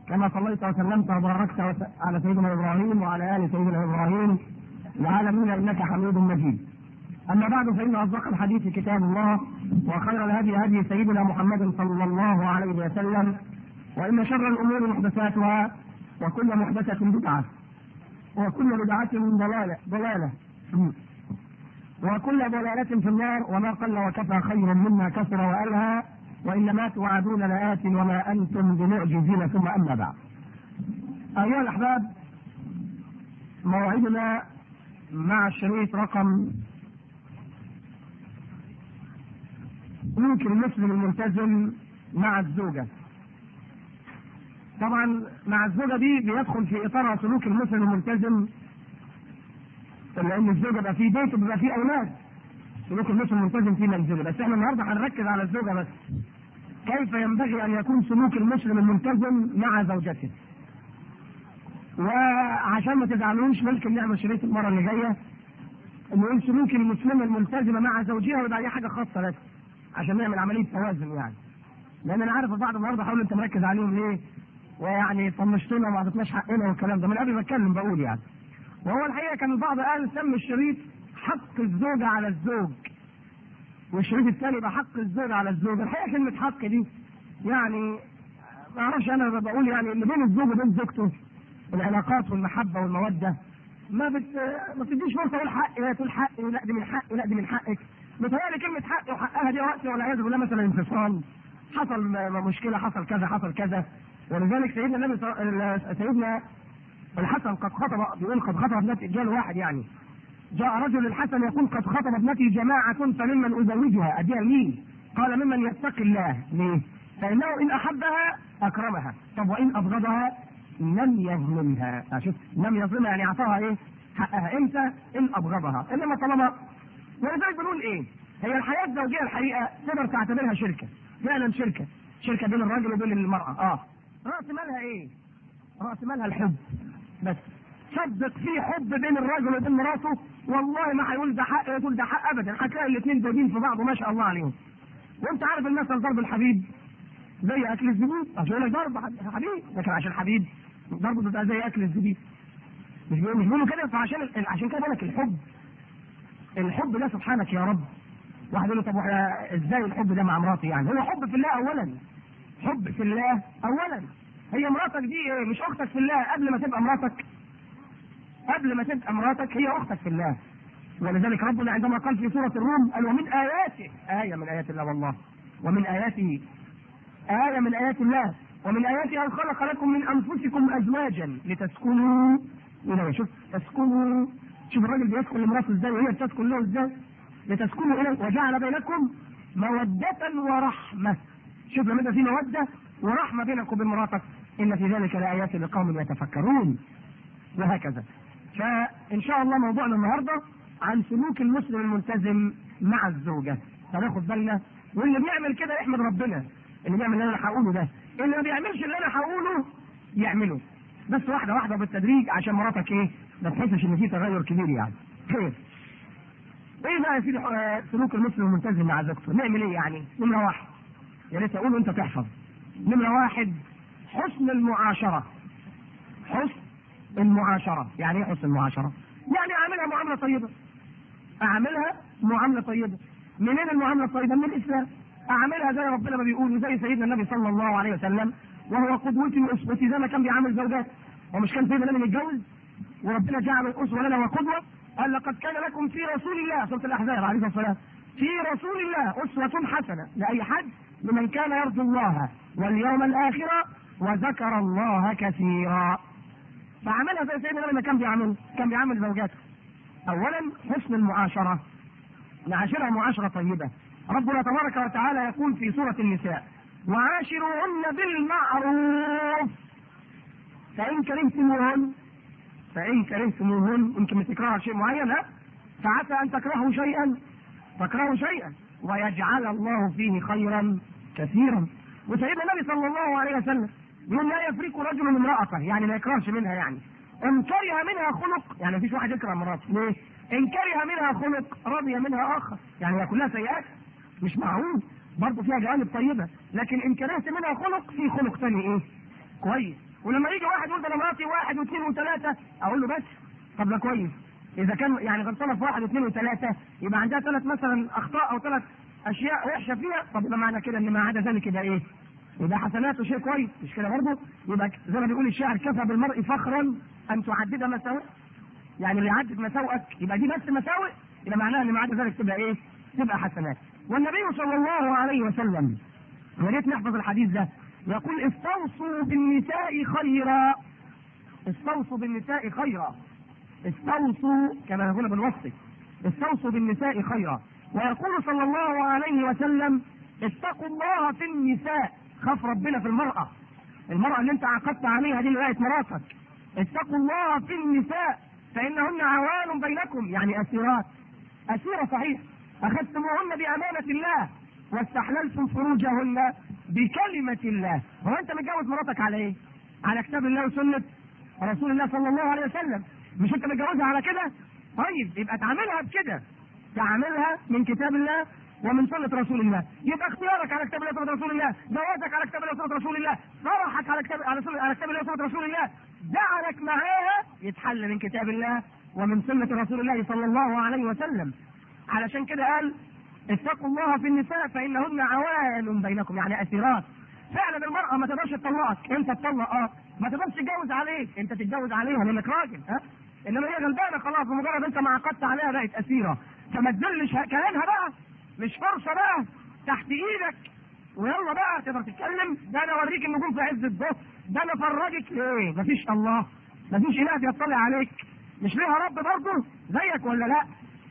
كما صليت وسلمت وباركت وس- على سيدنا ابراهيم وعلى ال سيدنا ابراهيم العالمين انك حميد مجيد. اما بعد فان اصدق الحديث كتاب الله وخير الهدي هدي سيدنا محمد صلى الله عليه وسلم وان شر الامور محدثاتها وكل محدثه بدعه وكل بدعه ضلاله ضلاله وكل ضلالة في النار وما قل وكفى خير مما كثر وألهى وإنما توعدون لآت وما أنتم بمعجزين ثم أما بعد. أيها الأحباب موعدنا مع الشريط رقم سلوك المسلم الملتزم مع الزوجة. طبعا مع الزوجة دي بيدخل في إطار سلوك المسلم الملتزم لان الزوجه بقى في بيت وبيبقى في اولاد سلوك المسلم الملتزم في منزله بس احنا النهارده هنركز على الزوجه بس كيف ينبغي ان يكون سلوك المسلم الملتزم مع زوجته وعشان ما تزعلوش ممكن نعمل شريط المره اللي جايه نقول سلوك المسلمه الملتزمه مع زوجها ويبقى دي حاجه خاصه بس عشان نعمل عمليه توازن يعني لان انا عارف البعض النهارده حاول انت مركز عليهم ليه ويعني طنشتونا وما عطتناش حقنا والكلام ده من قبل ما اتكلم بقول يعني وهو الحقيقه كان البعض قال سمي الشريط حق الزوجه على الزوج والشريط الثاني يبقى حق الزوجه على الزوج الحقيقه كلمه حق دي يعني ما اعرفش انا بقول يعني اللي بين الزوج وبين زوجته العلاقات والمحبه والموده ما بت ما بتديش فرصه تقول حقي لا تقول حقي لا دي من حقي لا دي من حقك متهيألي كلمه حقي وحقها دي وقت والعياذ بالله مثلا انفصال حصل م- مشكله حصل كذا حصل كذا ولذلك سيدنا النبي صلى- سيدنا الحسن قد خطب بيقول قد خطب ابنتي جاء واحد يعني جاء رجل الحسن يقول قد خطب ابنتي جماعة فممن أزوجها أديها مين؟ قال ممن يتقي الله ليه؟ فإنه إن أحبها أكرمها طب وإن أبغضها لم يظلمها شوف لم يظلمها يعني أعطاها إيه؟ حقها إمتى؟ إن أبغضها إنما طالما ولذلك بنقول إيه؟ هي الحياة الزوجية الحقيقة تقدر تعتبرها شركة فعلا شركة شركة بين الرجل وبين المرأة اه رأس مالها إيه؟ رأس مالها الحب بس صدق في حب بين الرجل وبين مراته والله ما هيقول ده حق يقول ده حق ابدا هتلاقي الاثنين زوجين في بعض وما شاء الله عليهم وانت عارف المثل ضرب الحبيب زي اكل الزبيب عشان يقول لك ضرب حبيب لكن عشان الحبيب ضربه بيبقى زي اكل الزبيب مش بيقولوا مش بيقولوا كده فعشان ال- عشان كده بقول لك الحب الحب ده سبحانك يا رب واحد يقول له طب واحنا ازاي الحب ده مع مراتي يعني هو حب في الله اولا حب في الله اولا هي مراتك دي ايه مش اختك في الله قبل ما تبقى مراتك قبل ما تبقى مراتك هي اختك في الله ولذلك ربنا عندما قال في سوره الروم قال ومن اياته ايه من ايات الله والله ومن اياته ايه من ايات الله ومن اياته ان خلق لكم من انفسكم ازواجا لتسكنوا اليه شوف تسكنوا شوف الراجل بيسكن لمراته ازاي وهي بتسكن له ازاي لتسكنوا اليه وجعل بينكم موده ورحمه شوف لما يبقى في موده ورحمه بينك وبين مراتك ان في ذلك لايات لقوم يتفكرون وهكذا فان شاء الله موضوعنا النهارده عن سلوك المسلم الملتزم مع الزوجه فناخد بالنا واللي بيعمل كده يحمد ربنا اللي بيعمل اللي انا هقوله ده اللي ما بيعملش اللي انا هقوله يعمله بس واحده واحده بالتدريج عشان مراتك ايه ما تحسش ان في تغير كبير يعني خير ايه بقى يا سيدي آه، سلوك المسلم الملتزم مع زوجته نعمل ايه يعني نمره واحد يا ريت اقول وانت تحفظ نمره واحد حسن المعاشره حسن المعاشرة يعني ايه حسن المعاشرة يعني اعملها معاملة طيبة اعملها معاملة طيبة منين المعاملة الطيبة من الاسلام اعملها زي ربنا ما بيقول زي سيدنا النبي صلى الله عليه وسلم وهو قدوتي واسوتي زي ما كان بيعامل زوجاته ومش كان سيدنا النبي متجوز وربنا جعل الاسوة لنا وقدوة قال لقد كان لكم في رسول الله سورة الاحزاب عليه الصلاة والسلام في رسول الله اسوة حسنة لاي حد لمن كان يرجو الله واليوم الاخر وذكر الله كثيرا فعملها زي سيدنا النبي ما كان بيعمل كان بيعمل زوجاته اولا حسن المعاشره نعاشرها معاشره طيبه ربنا تبارك وتعالى يقول في سوره النساء وعاشروهن بالمعروف فان كرهتموهن فان كرهتموهن يمكن تكرهوا شيء معين ها فعسى ان تكرهوا شيئا تكرهوا شيئا ويجعل الله فيه خيرا كثيرا وسيدنا النبي صلى الله عليه وسلم يقول لا يفرق رجل من امرأته يعني ما يكرهش منها يعني ان كره منها خلق يعني مفيش واحد يكره مراته ليه؟ ان كره منها خلق رضي منها اخر يعني هي كلها سيئات مش معقول برضه فيها جوانب طيبه لكن ان كرهت منها خلق في خلق ثاني ايه؟ كويس ولما يجي واحد يقول ده انا مراتي واحد واثنين وثلاثه اقول له بس طب ده كويس اذا كان يعني غلطانه في واحد واثنين وثلاثه يبقى عندها ثلاث مثلا اخطاء او ثلاث اشياء وحشه فيها طب يبقى معنى كده ان ما عدا ذلك يبقى ايه؟ يبقى حسناته شيء كويس مش كده برضه؟ يبقى زي ما بيقول الشاعر كفى بالمرء فخرا ان تعدد مساوئ يعني اللي يعدد مساوئك يبقى دي بس مساوئ يبقى معناها ان ما عدا ذلك تبقى ايه؟ تبقى حسنات والنبي صلى الله عليه وسلم يا ريت نحفظ الحديث ده يقول استوصوا بالنساء خيرا استوصوا بالنساء خيرا استوصوا كما هنا بالوصف استوصوا بالنساء خيرا ويقول صلى الله عليه وسلم اتقوا الله في النساء خاف ربنا في المرأة المرأة اللي انت عقدت عليها دي لغاية مراتك اتقوا الله في النساء فإنهن عوان بينكم يعني أسيرات أسيرة صحيح أخذتموهن بأمانة الله واستحللتم فروجهن بكلمة الله هو أنت متجوز مراتك على إيه؟ على كتاب الله وسنة رسول الله صلى الله عليه وسلم مش أنت متجوزها على كده؟ طيب يبقى تعاملها بكده تعاملها من كتاب الله ومن سنة رسول الله يبقى اختيارك على كتاب الله وسنة رسول الله جوازك على كتاب الله وسنة رسول الله فرحك على كتاب على سنة على كتاب الله وسنة رسول الله زعلك معاها يتحل من كتاب الله ومن سنة رسول الله صلى الله عليه وسلم علشان كده قال اتقوا الله في النساء فإنهن عوان بينكم يعني أسيرات فعلا المرأة ما تقدرش تطلقك انت تطلق اه ما تقدرش تتجوز عليك انت تتجوز عليها لانك راجل ها انما هي غلبانه خلاص بمجرد انت ما عقدت عليها بقت اسيره فما تذلش كلامها بقى مش فرصه بقى تحت ايدك ويلا بقى تقدر تتكلم ده انا اوريك النجوم في عز الظهر ده انا افرجك ايه مفيش الله مفيش اله بيطلع عليك مش ليها رب برضه زيك ولا لا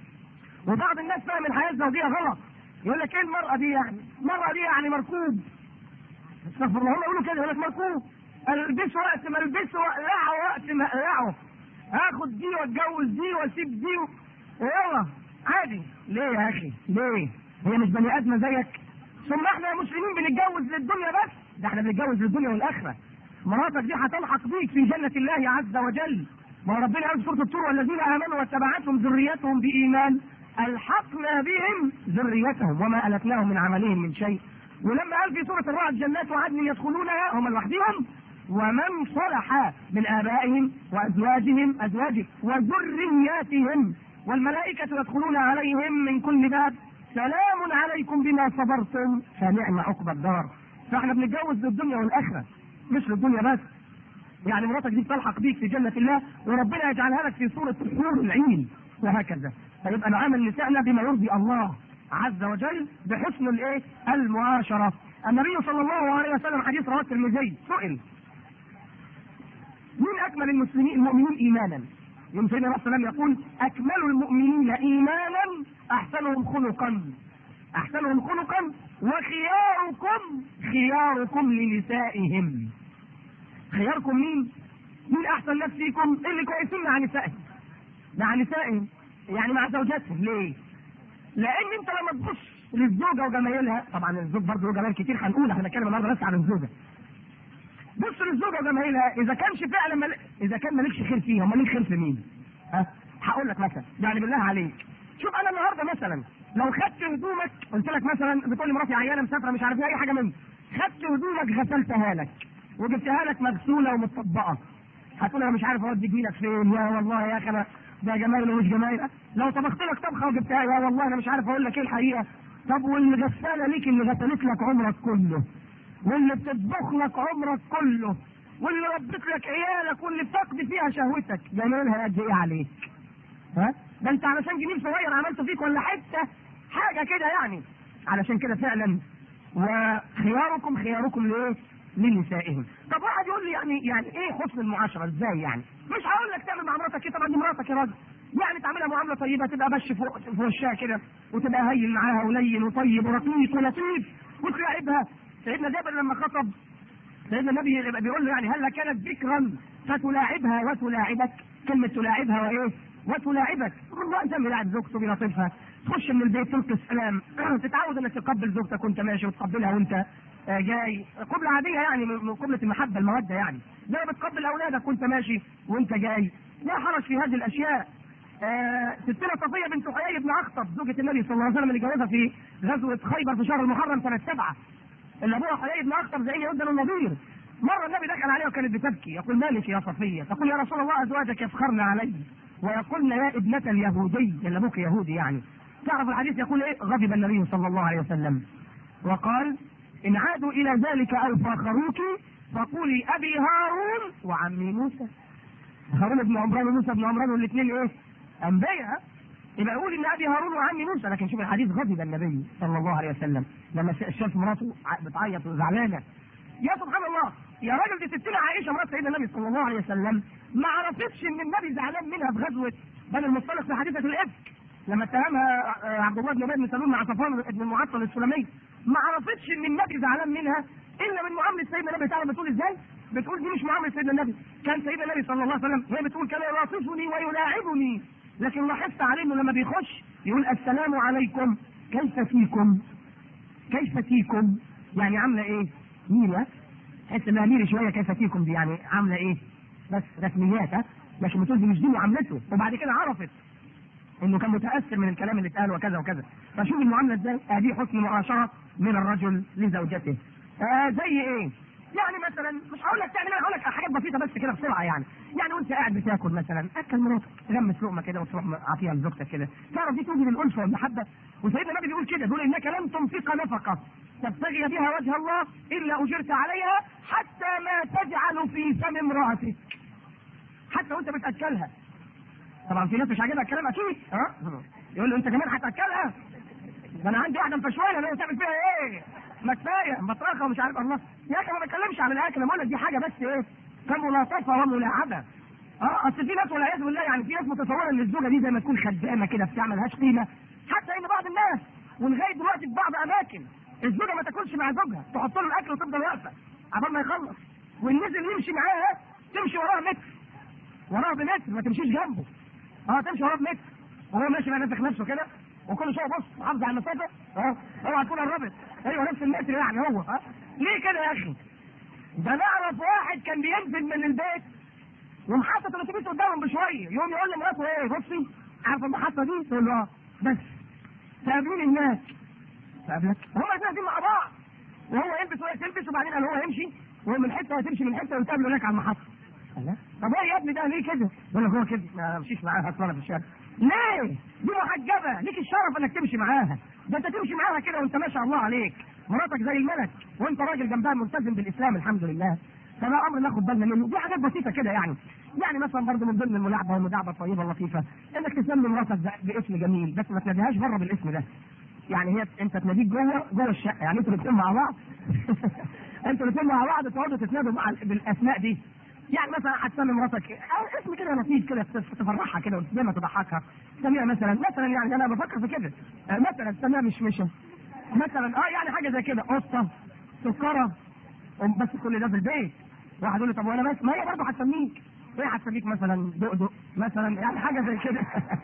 وبعض الناس فاهم الحياه الزوجيه غلط يقول لك ايه المراه دي يعني المراه دي يعني مركوب استغفر الله هم يقولوا كده يقول لك مركوب البسه وقت ما البسه واقلعه وقت ما اقلعه هاخد دي واتجوز دي واسيب دي ويلا عادي ليه يا اخي ليه هي مش بني ادمه زيك ثم احنا يا مسلمين بنتجوز للدنيا بس ده احنا بنتجوز للدنيا والاخره مراتك دي هتلحق بيك في جنه الله عز وجل ما ربنا قال في سوره الطور والذين امنوا واتبعتهم ذريتهم بايمان الحقنا بهم ذريتهم وما التناهم من عملهم من شيء ولما قال في سوره الرعد جنات عدن يدخلونها هم لوحدهم ومن صلح من ابائهم وازواجهم ازواجهم وذرياتهم والملائكه يدخلون عليهم من كل باب سلام عليكم بما صبرتم فنعم عقبى الدار فاحنا بنتجوز للدنيا والاخره مش للدنيا بس يعني مراتك دي تلحق بيك في جنه الله وربنا يجعلها لك في صوره الحور العين وهكذا فيبقى نعامل نسائنا بما يرضي الله عز وجل بحسن الايه؟ المعاشره. النبي صلى الله عليه وسلم حديث رواه الترمذي سئل مين اكمل المسلمين المؤمنين ايمانا؟ يوم سيدنا الرسول صلى الله عليه وسلم يقول اكمل المؤمنين ايمانا احسنهم خلقا احسنهم خلقا وخياركم خياركم لنسائهم خياركم مين؟ مين احسن ناس فيكم؟ اللي كويسين مع نسائهم مع نسائهم يعني مع زوجاتهم ليه؟ لان انت لما تبص للزوجه وجمايلها طبعا الزوج برضه له جمال كتير هنقول احنا هنتكلم النهارده بس عن الزوجه بص للزوجه وجمايلها اذا كانش فعلا مل... اذا كان مالكش خير فيها امال ليك خير في مين؟ ها؟ هقول لك مثلا يعني بالله عليك شوف انا النهارده مثلا لو خدت هدومك قلت لك مثلا بتقول لي مراتي عيانه مسافره مش عارف ايه اي حاجه مني خدت هدومك غسلتها لك وجبتها لك مغسوله ومتطبقه هتقول انا مش عارف اودي جميلك فين يا والله يا اخي انا ده جمايل ومش جمايل لو طبخت لك طبخه وجبتها يا والله انا مش عارف اقول لك ايه الحقيقه طب واللي غساله ليك اللي غسلت لك عمرك كله واللي بتطبخ لك عمرك كله واللي ربت لك عيالك واللي بتقضي فيها شهوتك جمالها قد ايه عليك ها ده انت علشان جنيه صغير عملت فيك ولا حته حاجه كده يعني علشان كده فعلا وخياركم خياركم لايه؟ لنسائهم طب واحد يقول لي يعني يعني ايه حسن المعاشره ازاي يعني مش هقول لك تعمل مع مراتك كده طبعا دي مراتك يا راجل يعني تعملها معامله طيبه تبقى بش فوق في وشها كده وتبقى هين معاها ولين وطيب ورقيق ولطيف وتلاعبها سيدنا جابر لما خطب سيدنا النبي بيقول له يعني هل كانت ذكرا فتلاعبها وتلاعبك كلمه تلاعبها وايه وتلاعبك والله انت ملاعب زوجته بلطيفها تخش من البيت تلقي السلام تتعود انك تقبل زوجتك وانت ماشي وتقبلها وانت جاي قبلة عادية يعني من قبلة المحبة المودة يعني زي ما بتقبل أولادك وأنت ماشي وأنت جاي لا حرج في هذه الأشياء آه ستنا صفية بنت حيي بن أخطب زوجة النبي صلى الله عليه وسلم اللي جوزها في غزوة خيبر في شهر المحرم سنة سبعة اللي أبوها حيي بن أخطب زي يهود النظير مره النبي دخل عليها وكانت بتبكي يقول مالك يا صفيه تقول يا رسول الله ازواجك يفخرن علي ويقولن يا ابنة اليهودي اللي ابوك يهودي يعني تعرف الحديث يقول ايه غضب النبي صلى الله عليه وسلم وقال ان عادوا الى ذلك او فاخروك فقولي ابي هارون وعمي موسى هارون بن عمران وموسى بن عمران والاثنين ايه انبياء يبقى يقول ان ابي هارون وعمي موسى لكن شوف الحديث غضب النبي صلى الله عليه وسلم لما شاف مراته بتعيط وزعلانه يا سبحان الله يا راجل دي ستنا عائشه مرات سيدنا النبي صلى الله عليه وسلم ما عرفتش ان النبي زعلان منها في غزوه بني المصطلق في حادثه الافك لما اتهمها عبد الله بن ابي بن سلول مع صفوان بن المعطل السلمي ما عرفتش ان النبي زعلان منها الا من معامله سيدنا النبي تعالى بتقول ازاي؟ بتقول دي مش معامله سيدنا النبي كان سيدنا النبي صلى الله عليه وسلم هي بتقول كان يلاطفني ويلاعبني لكن لاحظت عليه انه لما بيخش يقول السلام عليكم كيف فيكم؟ كيف فيكم؟ يعني عامله ايه؟ ميله تحس انها ميله شويه كيف فيكم دي يعني عامله ايه؟ بس رسميات ها؟ لكن بتقول دي مش دي معاملته وبعد كده عرفت انه كان متاثر من الكلام اللي اتقال وكذا وكذا فشوف المعامله ازاي؟ ادي حسن معاشره من الرجل لزوجته. آه زي ايه؟ يعني مثلا مش هقول لك تعمل هقول لك حاجات بسيطه بس كده بسرعه يعني يعني وانت قاعد بتاكل مثلا اكل مراتك غمس لقمه كده وتروح عافيها لزوجتك كده تعرف دي توجد الالفه والمحبه وسيدنا النبي بيقول كده بيقول انك لن تنفق نفقه تبتغي بها وجه الله الا اجرت عليها حتى ما تجعل في فم امراتك حتى وانت بتاكلها طبعا في ناس مش عاجبها الكلام اكيد ها يقول له انت كمان هتاكلها ده انا عندي واحده مفشوانه انا تعمل فيها ايه ما كفايه بطرخه ومش عارف الله يا اخي ما بتكلمش عن الاكل انا بقول لك دي حاجه بس ايه كملاطفه وملاعبه اه اصل في ناس والعياذ بالله يعني في ناس متصوره ان الزوجه دي زي ما تكون خدامه كده بتعمل لهاش قيمه حتى ان بعض الناس ولغايه دلوقتي في بعض اماكن الزوجه ما تاكلش مع زوجها تحط له الاكل وتفضل واقفه عبال ما يخلص والنزل يمشي معاها تمشي وراها متر وراها بمتر ما تمشيش جنبه اه تمشي وراه بمتر وهو ماشي بقى نفخ نفسه كده وكل شويه بص محافظ على المسافه اه اوعى تكون قربت ايوه نفس المتر يعني هو ها ليه كده يا اخي؟ ده نعرف واحد كان بينزل من البيت ومحطة الاتوبيس قدامهم بشويه يقوم يقول لمراته ايه بصي عارفه المحطه دي؟ تقول له اه بس تقابلوني هناك تقابلك هما الاثنين مع بعض وهو يلبس وهي تلبس وبعدين قال هو يمشي وهو من حته وتمشي من حته ويتقابلوا هناك على المحطه الله طب ايه يا ابني ده ليه كده؟ يقول لك هو كده ما امشيش معاها اصلا في الشارع ليه؟ دي محجبه ليك الشرف انك تمشي معاها ده انت تمشي معاها كده وانت ما شاء الله عليك مراتك زي الملك وانت راجل جنبها ملتزم بالاسلام الحمد لله فده امر ناخد بالنا منه دي حاجات بسيطه كده يعني يعني مثلا برضه من ضمن الملاعبه والمداعبه الطيبه اللطيفه انك تسمي مراتك باسم جميل بس ما تناديهاش بره بالاسم ده يعني هي انت تناديك جوه جوه الشقه يعني انتوا الاثنين مع بعض انتوا الاثنين مع بعض تقعدوا تتنادوا مع بالاسماء دي يعني مثلا هتسمي مراتك او اسم كده لطيف كده تفرحها كده ودايما تضحكها تسميها مثلا مثلا يعني انا بفكر في كده مثلا تسميها مشمشه مثلا اه يعني حاجه زي كده قطه سكره بس كل ده في البيت واحد يقول لي طب وانا بس ما هي برضه هتسميك هي هتسميك مثلا دقدق مثلا يعني حاجه زي كده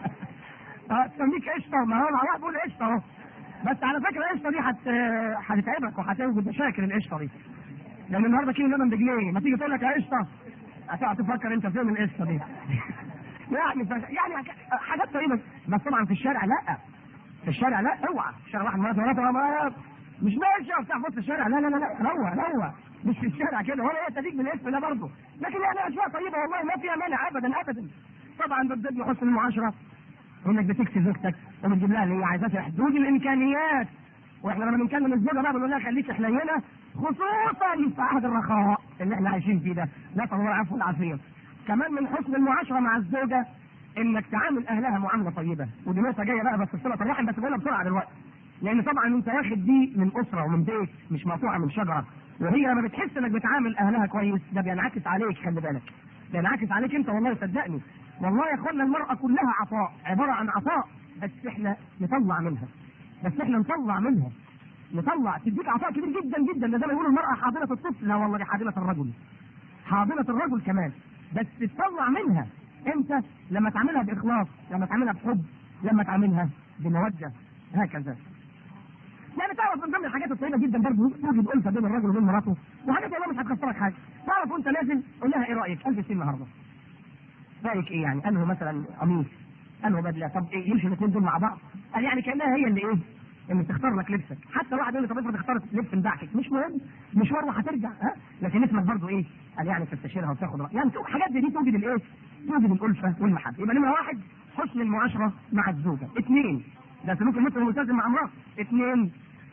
اه تسميك قشطه ما هو واحد بيقول قشطه اهو بس على فكره القشطه دي هت هتتعبك وهتوجد مشاكل القشطه دي لان النهارده كيلو لبن بجنيه ما تيجي تقول لك يا قشطه هتقعد تفكر انت فين القشطه دي يعني ف... يعني حاجات طيبه بس طبعا في الشارع لا في الشارع لا اوعى في الشارع واحد مرات مرات مش ماشي بتاع في الشارع لا لا لا لا روع روع مش في الشارع كده ولا هي تديك من الاسم ده برضه لكن يعني اشياء طيبه والله ما فيها مانع ابدا ابدا طبعا ضد حسن المعاشره انك بتكسي زوجتك وبتجيب لها اللي هي عايزاه في حدود الامكانيات واحنا لما بنكلم الزوجه بقى بنقول لها خليكي حنينه خصوصا في عهد الرخاء اللي احنا عايشين فيه ده نسال الله العفو والعافيه كمان من حسن المعاشره مع الزوجه انك تعامل اهلها معامله طيبه ودي نقطه جايه بقى بس صله الرحم بس بقولها بسرعه دلوقتي لان طبعا انت واخد دي من اسره ومن بيت مش مقطوعه من شجره وهي لما بتحس انك بتعامل اهلها كويس ده بينعكس عليك خلي بالك بينعكس عليك انت والله صدقني والله يا اخوانا المراه كلها عطاء عباره عن عطاء بس احنا نطلع منها بس احنا نطلع منها نطلع تديك عطاء كبير جدا جدا ده زي ما يقولوا المراه حاضنه الطفل لا والله دي حاضنه الرجل حاضنه الرجل كمان بس تطلع منها انت لما تعملها باخلاص لما تعملها بحب لما تعملها بموده هكذا يعني تعرف من ضمن الحاجات الطيبه جدا برضه توجد الفه بين الرجل وبين مراته وحاجات والله مش هتخسرك حاجه تعرف وانت نازل قول لها ايه رايك البس ايه النهارده رايك ايه يعني انه مثلا قميص انه بدله طب إيه يمشي الاثنين دول مع بعض قال يعني كانها هي اللي ايه ان تختار لك لبسك حتى واحد يقول لي طب افرض اختارت لبس مدعكك مش مهم مشوار وهترجع ها لكن اسمك برضه ايه قال يعني تستشيرها وتاخد رأي يعني حاجات زي دي توجد الايه توجد الالفه والمحبه يبقى نمره واحد حسن المعاشره مع الزوجه اثنين ده سلوك المسلم الملتزم مع امراه اثنين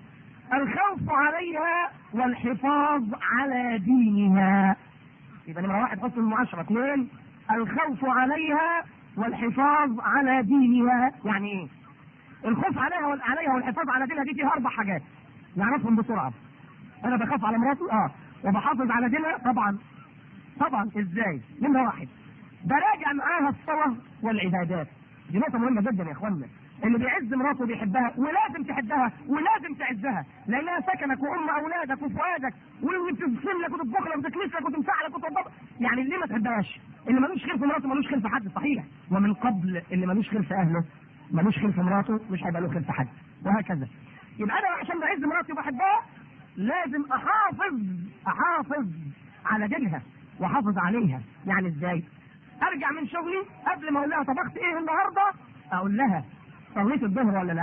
الخوف عليها والحفاظ على دينها يبقى نمرة واحد حسن المعاشرة اثنين الخوف عليها والحفاظ على دينها يعني ايه؟ الخوف عليها وال- عليها والحفاظ على دينها دي فيها اربع حاجات نعرفهم بسرعة انا بخاف على مراتي اه وبحافظ على دينها طبعا طبعا ازاي؟ نمرة واحد براجع معاها الصلاة والعبادات دي نقطة مهمة جدا يا اخوانا اللي بيعز مراته بيحبها ولازم تحبها ولازم تعزها لانها سكنك وام اولادك وفؤادك وتغسل لك وتطبخ لك وتكنس لك وتمسح لك وتنظف يعني ليه ما تحبهاش؟ اللي ملوش خير في مراته ملوش خير في حد صحيح ومن قبل اللي ملوش خير في اهله ملوش خير في مراته مش هيبقى له خير في حد وهكذا يبقى انا عشان بعز مراتي وبحبها لازم احافظ احافظ على دينها واحافظ عليها يعني ازاي؟ ارجع من شغلي قبل ما اقول لها طبخت ايه النهارده اقول لها صليت الظهر ولا لا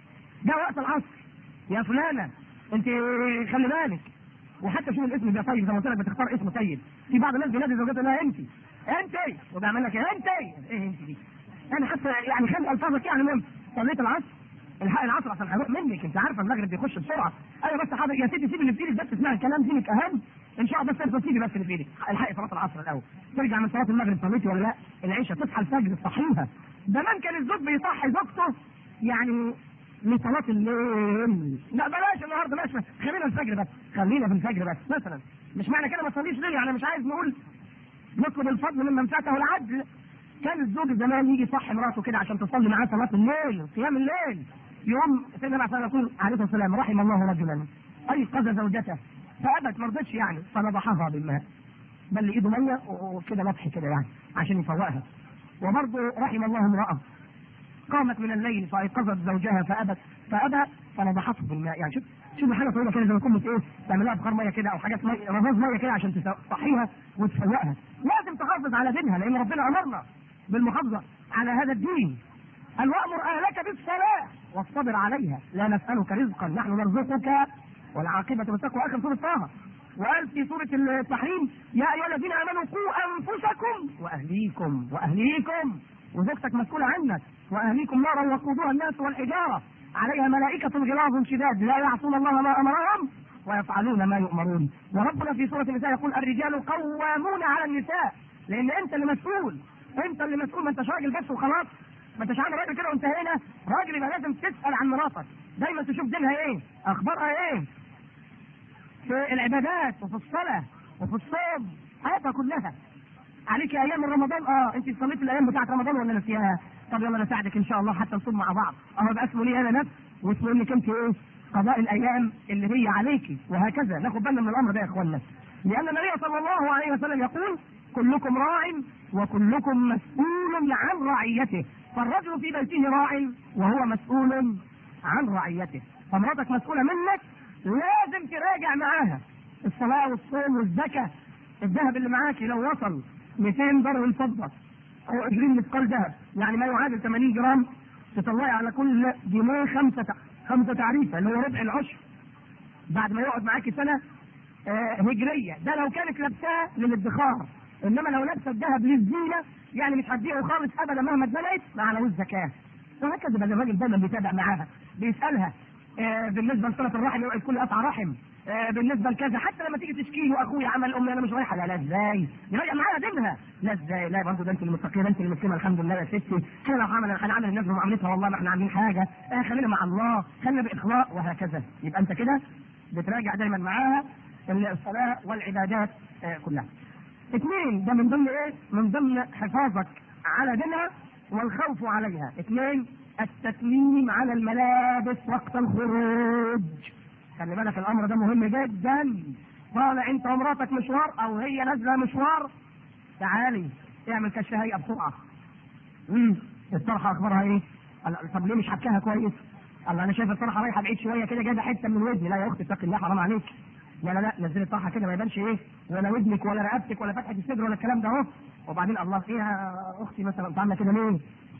ده وقت العصر يا فلانه انت خلي بالك وحتى شوف الاسم ده طيب زي ما قلت لك بتختار اسم طيب في بعض الناس بينادي زوجته لها انت انت وبيعمل لك انت ايه انت دي انا حتى يعني خلي الفاظك يعني المهم صليت العصر الحق العصر عشان هروح منك انت عارفه المغرب بيخش بسرعه ايوه بس حاضر يا سيدي سيبي اللي في ايدك بس اسمعي الكلام دينك اهم ان شاء الله بس سيبي بس اللي في ايدك الحقي صلاه العصر الاول ترجع من صلاه المغرب صليتي ولا لا العشاء تصحى الفجر تصحيها زمان كان الزوج بيصحي زوجته يعني لصلاة الليل لا بلاش النهارده بلاش خلينا الفجر بس خلينا في الفجر بس مثلا مش معنى كده ما تصليش ليه يعني مش عايز نقول نطلب الفضل ممن فاته العدل كان الزوج زمان يجي يصحي مراته كده عشان تصلي معاه صلاة الليل قيام الليل يوم سيدنا النبي عليه يقول عليه الصلاة والسلام رحم الله رجلا أيقظ زوجته فأبت ما رضتش يعني فنضحها بالماء بل ايده ميه وكده نضح كده يعني عشان يفوقها وبرضه رحم الله امرأة قامت من الليل فايقظت زوجها فابت فابى فنضحته بالماء يعني شوف شوف حاجه طويله كده زي ما كنت ايه تعملها بخار ميه كده او حاجات ميه رذاذ ميه كده عشان تصحيها وتفوقها لازم تحافظ على دينها لان ربنا امرنا بالمحافظه على هذا الدين قال وامر اهلك بالصلاه واصطبر عليها لا نسالك رزقا نحن نرزقك والعاقبه بالتقوى اخر سوره طه وقال في سوره التحريم يا ايها الذين امنوا قوا انفسكم واهليكم واهليكم وزوجتك مسؤوله عنك واهليكم نارا وقودها الناس والحجاره عليها ملائكه غلاظ شداد لا يعصون الله ما امرهم ويفعلون ما يؤمرون وربنا في سوره النساء يقول الرجال قوامون على النساء لان انت اللي مسؤول انت اللي مسؤول ما انتش راجل بس وخلاص ما انتش عامل راجل كده وانتهينا راجل يبقى لازم تسال عن مراتك دايما تشوف دينها ايه اخبارها ايه في العبادات وفي الصلاه وفي الصوم حياتها كلها عليك ايام من رمضان اه انت صليت الايام بتاعت رمضان ولا نسيها طب يلا نساعدك ان شاء الله حتى نصوم مع بعض اهو يبقى اسمه لي انا نفس واسمه انك انت ايه قضاء الايام اللي هي عليكي وهكذا ناخد بالنا من الامر ده يا اخوانا لان النبي صلى الله عليه وسلم يقول كلكم راع وكلكم مسؤول عن رعيته فالرجل في بيته راع وهو مسؤول عن رعيته فمراتك مسؤوله منك لازم تراجع معاها الصلاه والصوم والزكاه الذهب اللي معاكي لو وصل 200 درهم فضه او 20 مثقال ذهب يعني ما يعادل 80 جرام تطلعي على كل جنيه خمسه خمسه تعريفه اللي هو ربع العشر بعد ما يقعد معاكي سنه آه هجريه ده لو كانت لابساه للادخار انما لو لابسه الذهب للزينه يعني مش هتبيعه خالص ابدا مهما اتبنت ما عليهوش زكاه وهكذا بقى الراجل دايما بيتابع معاها بيسالها آه بالنسبه لصله الرحم يوعد كل قطع رحم آه بالنسبه لكذا حتى لما تيجي تشكي له اخويا عمل امي انا مش رايحه لا لا ازاي يراجع معاها دينها لا ازاي لا برضه ده انت المتقيه ده انت المسلمه الحمد لله يا ستي احنا لو عمل هنعمل الناس بمعاملتها والله ما احنا عاملين حاجه آه خلينا مع الله خلينا باخلاء وهكذا يبقى انت كده بتراجع دايما معاها الصلاه والعبادات آه كلها اثنين ده من ضمن ايه؟ من ضمن حفاظك على دينها والخوف عليها اثنين التسليم على الملابس وقت الخروج خلي بالك الامر ده مهم جدا طالع انت ومراتك مشوار او هي نازله مشوار تعالي اعمل كشف هيئه بسرعه امم الطرحه اخبارها ايه؟ طب ليه مش حكاها كويس؟ الله انا شايف الطرحه رايحه بعيد شويه كده جايبه حته من ودني لا يا اختي اتقي الله حرام عليك لا لا لا نزلي الطرحه كده ما يبانش ايه ولا ودنك ولا رقبتك ولا فتحه الصدر ولا الكلام ده اهو وبعدين الله ايه يا اختي مثلا انت عامله كده ليه؟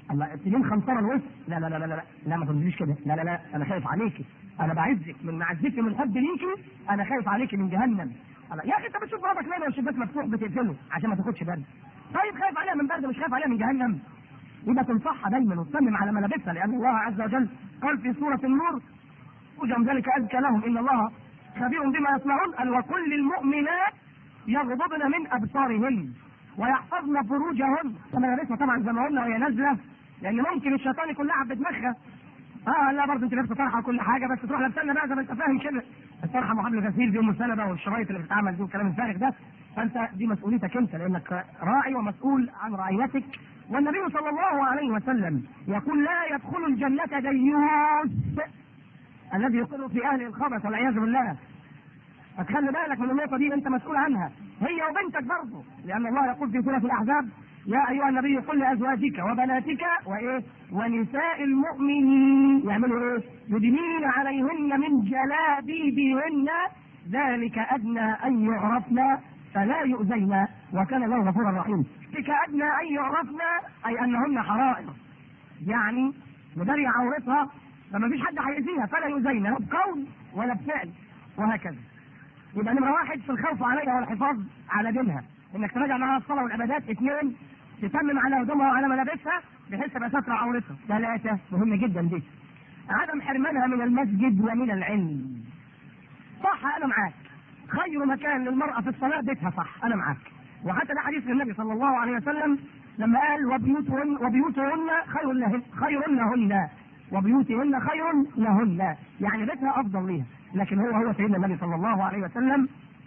الله تجيب خنصره الوسط لا لا لا لا لا لا ما تقوليش كده لا لا لا انا خايف عليكي انا بعزك من معزتي من حب ليكي انا خايف عليكي من جهنم الله يا اخي انت بتشوف مراتك ليه لو الشباك مفتوح بتقفله عشان ما تاخدش برد طيب خايف عليها من برد مش خايف عليها من جهنم يبقى تنصحها دايما وتصمم على ملابسها لان الله عز وجل قال في سوره النور وجم ذلك ازكى لهم ان الله خبير بما يصنعون قال وكل المؤمنات يغضضن من ابصارهن ويحفظن فروجهن ملابسها طبعا زي ما قلنا وهي نازله لان ممكن الشيطان يكون لعب بدماغها اه لا برضه انت لابسه طرحه وكل حاجه بس تروح لابسه بقى زي ما انت فاهم كده الطرحه محمل غسيل دي ام سلمه والشرايط اللي بتتعمل دي والكلام الفارغ ده فانت دي مسؤوليتك انت لانك راعي ومسؤول عن رعيتك والنبي صلى الله عليه وسلم يقول لا يدخل الجنة ديوث الذي يقر في اهل الخبث والعياذ بالله فتخلي بالك من النقطه دي انت مسؤول عنها هي وبنتك برضه لان الله يقول في سوره الاحزاب يا ايها النبي قل لازواجك وبناتك وايه ونساء المؤمنين يعملوا ايه؟ يدنين عليهن من جلابيبهن ذلك ادنى ان يعرفن فلا يؤذين وكان الله غفورا رحيما ذلك ادنى ان يعرفن اي انهن حرائر يعني مداري عورتها فما فيش حد هيأذيها فلا يؤذين لا بقول ولا بفعل وهكذا يبقى نمرة واحد في الخوف عليها والحفاظ على دينها انك تراجع معاها الصلاة والعبادات اثنين تتمم على هدومها وعلى ملابسها بحيث تبقى ستر عورتها ثلاثة مهمة جدا دي عدم حرمانها من المسجد ومن العلم صح انا معاك خير مكان للمرأة في الصلاة بيتها صح انا معاك وحتى ده حديث النبي صلى الله عليه وسلم لما قال وبيوتهن وبيوتهن خير لهن خير لهن وبيوتهن خير لهن يعني بيتها افضل ليها لكن هو هو سيدنا النبي صلى الله عليه وسلم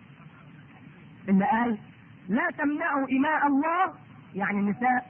اللي قال لا تمنعوا إماء الله يعني النساء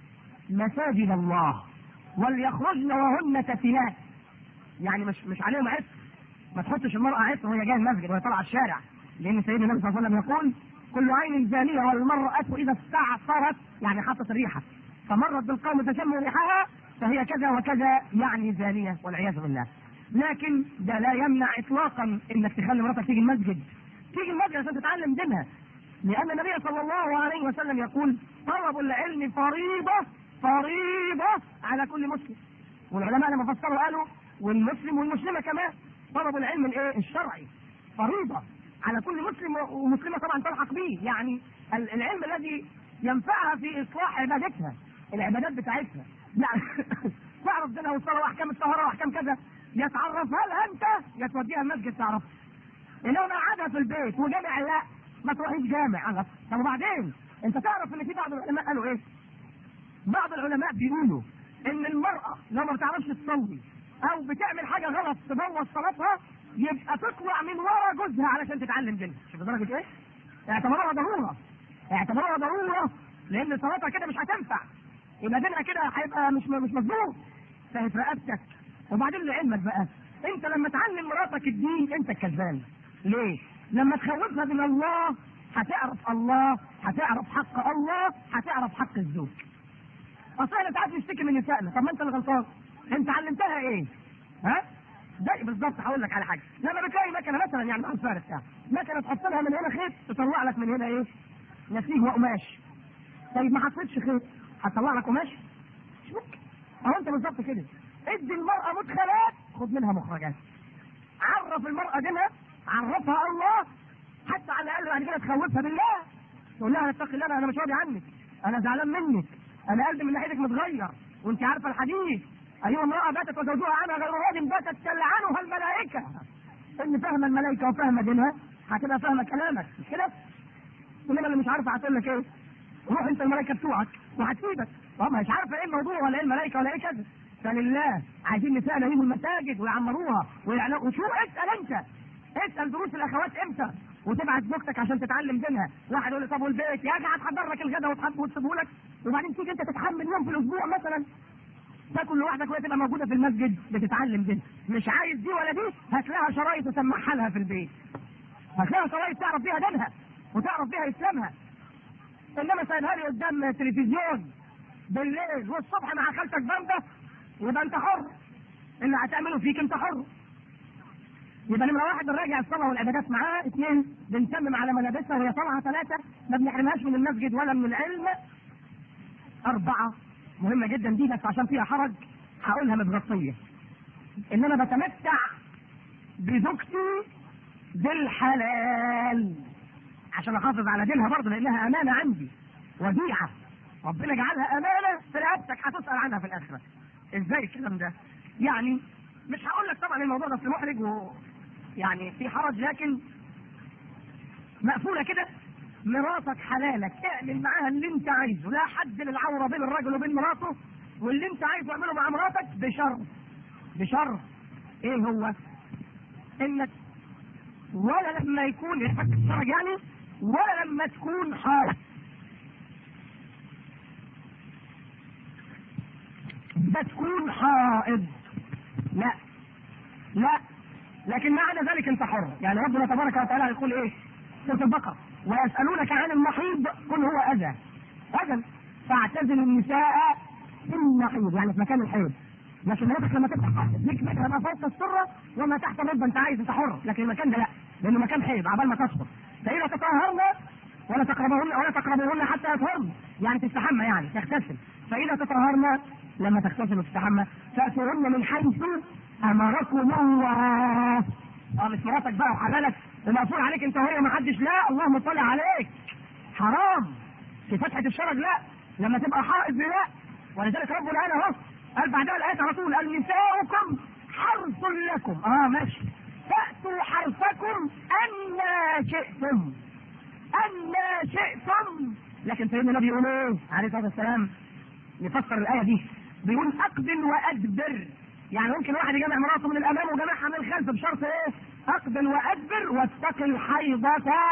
مساجد الله وليخرجن وهن تفلات يعني مش مش عليهم عسر ما تحطش المرأة عسر وهي جاية المسجد وهي طالعة الشارع لأن سيدنا النبي صلى الله عليه وسلم يقول كل عين زانية والمرأة إذا استعصرت يعني حطت الريحة فمرت بالقوم تشم ريحها فهي كذا وكذا يعني زانية والعياذ بالله لكن ده لا يمنع اطلاقا انك تخلي مراتك تيجي المسجد تيجي المسجد عشان تتعلم دينها لان النبي صلى الله عليه وسلم يقول طلب العلم فريضه فريضه على كل مسلم والعلماء لما فسروا قالوا والمسلم والمسلمه كمان طلب العلم الايه الشرعي فريضه على كل مسلم ومسلمه طبعا تلحق به يعني العلم الذي ينفعها في اصلاح عبادتها العبادات بتاعتها لا تعرف دينها والصلاه واحكام الطهاره واحكام كذا يتعرفها لها انت يا توديها المسجد تعرفها انما قعدها في البيت وجامع لا ما تروحيش جامع الله طب وبعدين انت تعرف ان في بعض العلماء قالوا ايه؟ بعض العلماء بيقولوا ان المراه لو ما بتعرفش تصلي او بتعمل حاجه غلط تبوظ صلاتها يبقى تطلع من ورا جوزها علشان تتعلم دينها شوف درجه ايه؟ اعتبروها ضروره اعتبروها ضروره لان صلاتها كده مش هتنفع يبقى دينها كده هيبقى مش مش مظبوط فهي رقبتك وبعدين لعلمك بقى انت لما تعلم مراتك الدين انت الكسبان ليه؟ لما تخوفها من الله هتعرف الله هتعرف حق الله هتعرف حق الزوج اصل احنا ساعات نشتكي من نسائنا طب ما انت اللي غلطان انت علمتها ايه؟ ها؟ ده بالظبط هقول لك على حاجه لما بتلاقي مكنه مثلا يعني معاك فارس بتاع مكنه تحط لها من هنا خيط تطلع لك من هنا ايه؟ نسيج وقماش طيب ما حطيتش خيط هتطلع لك قماش؟ مش ممكن اهو انت بالظبط كده ادي المرأة مدخلات خد منها مخرجات عرف المرأة دينها عرفها الله حتى على الاقل بعد كده تخوفها بالله تقول لها اتقي الله انا مش راضي عنك انا زعلان منك انا قلبي من ناحيتك متغير وانت عارفه الحديث ايها امراه باتت وزوجها عنها غير راض باتت تلعنها الملائكه ان فاهمه الملائكه وفاهمه دينها هتبقى فاهمه كلامك مش كده؟ انما اللي مش عارفه هتقول لك ايه؟ روح انت الملائكه بتوعك وهتسيبك طب مش عارفه ايه الموضوع ولا ايه الملائكه ولا ايه كذا فلله عايزين نسائنا يجوا المساجد ويعمروها ويعلقوا وشو اسال انت اسال دروس الاخوات امتى وتبعت زوجتك عشان تتعلم دينها واحد يقول لي طب والبيت يا اخي هتحضر لك الغداء وتحب وتسيبه لك وبعدين تيجي انت تتحمل يوم في الاسبوع مثلا تاكل لوحدك وهي تبقى موجوده في المسجد بتتعلم دين مش عايز دي ولا دي هات لها شرايط وسمعها لها في البيت هات لها شرايط تعرف بيها دينها وتعرف بيها اسلامها انما سايبها لي قدام تلفزيون بالليل والصبح مع خالتك بامبه يبقى انت حر اللي هتعمله فيك انت حر يبقى نمرة واحد بنراجع الصلاة والعبادات معاه، اثنين بنتمم على ملابسها وهي طالعة ثلاثة ما بنحرمهاش من المسجد ولا من العلم. أربعة مهمه جدا دي بس عشان فيها حرج هقولها متغطيه ان انا بتمتع بزوجتي بالحلال عشان احافظ على دينها برضه لانها امانه عندي وديعه ربنا جعلها امانه في رقبتك هتسال عنها في الاخره ازاي الكلام ده؟ يعني مش هقول لك طبعا الموضوع ده محرج و يعني في حرج لكن مقفوله كده مراتك حلالك اعمل معاها اللي انت عايزه لا حد للعوره بين الرجل وبين مراته واللي انت عايزه اعمله مع مراتك بشرط بشرط ايه هو؟ انك ولا لما يكون الحق الشرج يعني ولا لما تكون حائض ده تكون حائض لا لا لكن معنى ذلك انت حر يعني ربنا تبارك وتعالى يقول ايه سوره البقره ويسالونك عن المحيض قل هو اذى اذى فاعتزلوا النساء في المحيض يعني في مكان الحيض لكن مراتك لما تبقى حائض ليك منها ما فوق السره وما تحت الركبه انت عايز انت حر لكن المكان ده لا لانه مكان حيض عبال ما تسقط فاذا تطهرن ولا تقربهن ولا تقربهن حتى يطهرن يعني تستحمى يعني تغتسل فاذا تطهرن لما تغتسل وتستحمى تاتوهن من حيث امركم الله اه مش مراتك بقى وحلالك ومقفول عليك انت وهي ما حدش لا اللهم صل عليك حرام في فتحه الشرج لا لما تبقى حائض لا ولذلك ربنا قال اهو قال بعدها الايه على طول قال نساؤكم حرث لكم اه ماشي فاتوا حرثكم انا شئتم انا شئتم لكن سيدنا النبي يقول ايه عليه الصلاه والسلام نفسر الايه دي بيقول اقبل وادبر يعني ممكن واحد يجمع مراته من الامام وجمعها من الخلف بشرط ايه؟ اقبل وادبر واتق الحيضة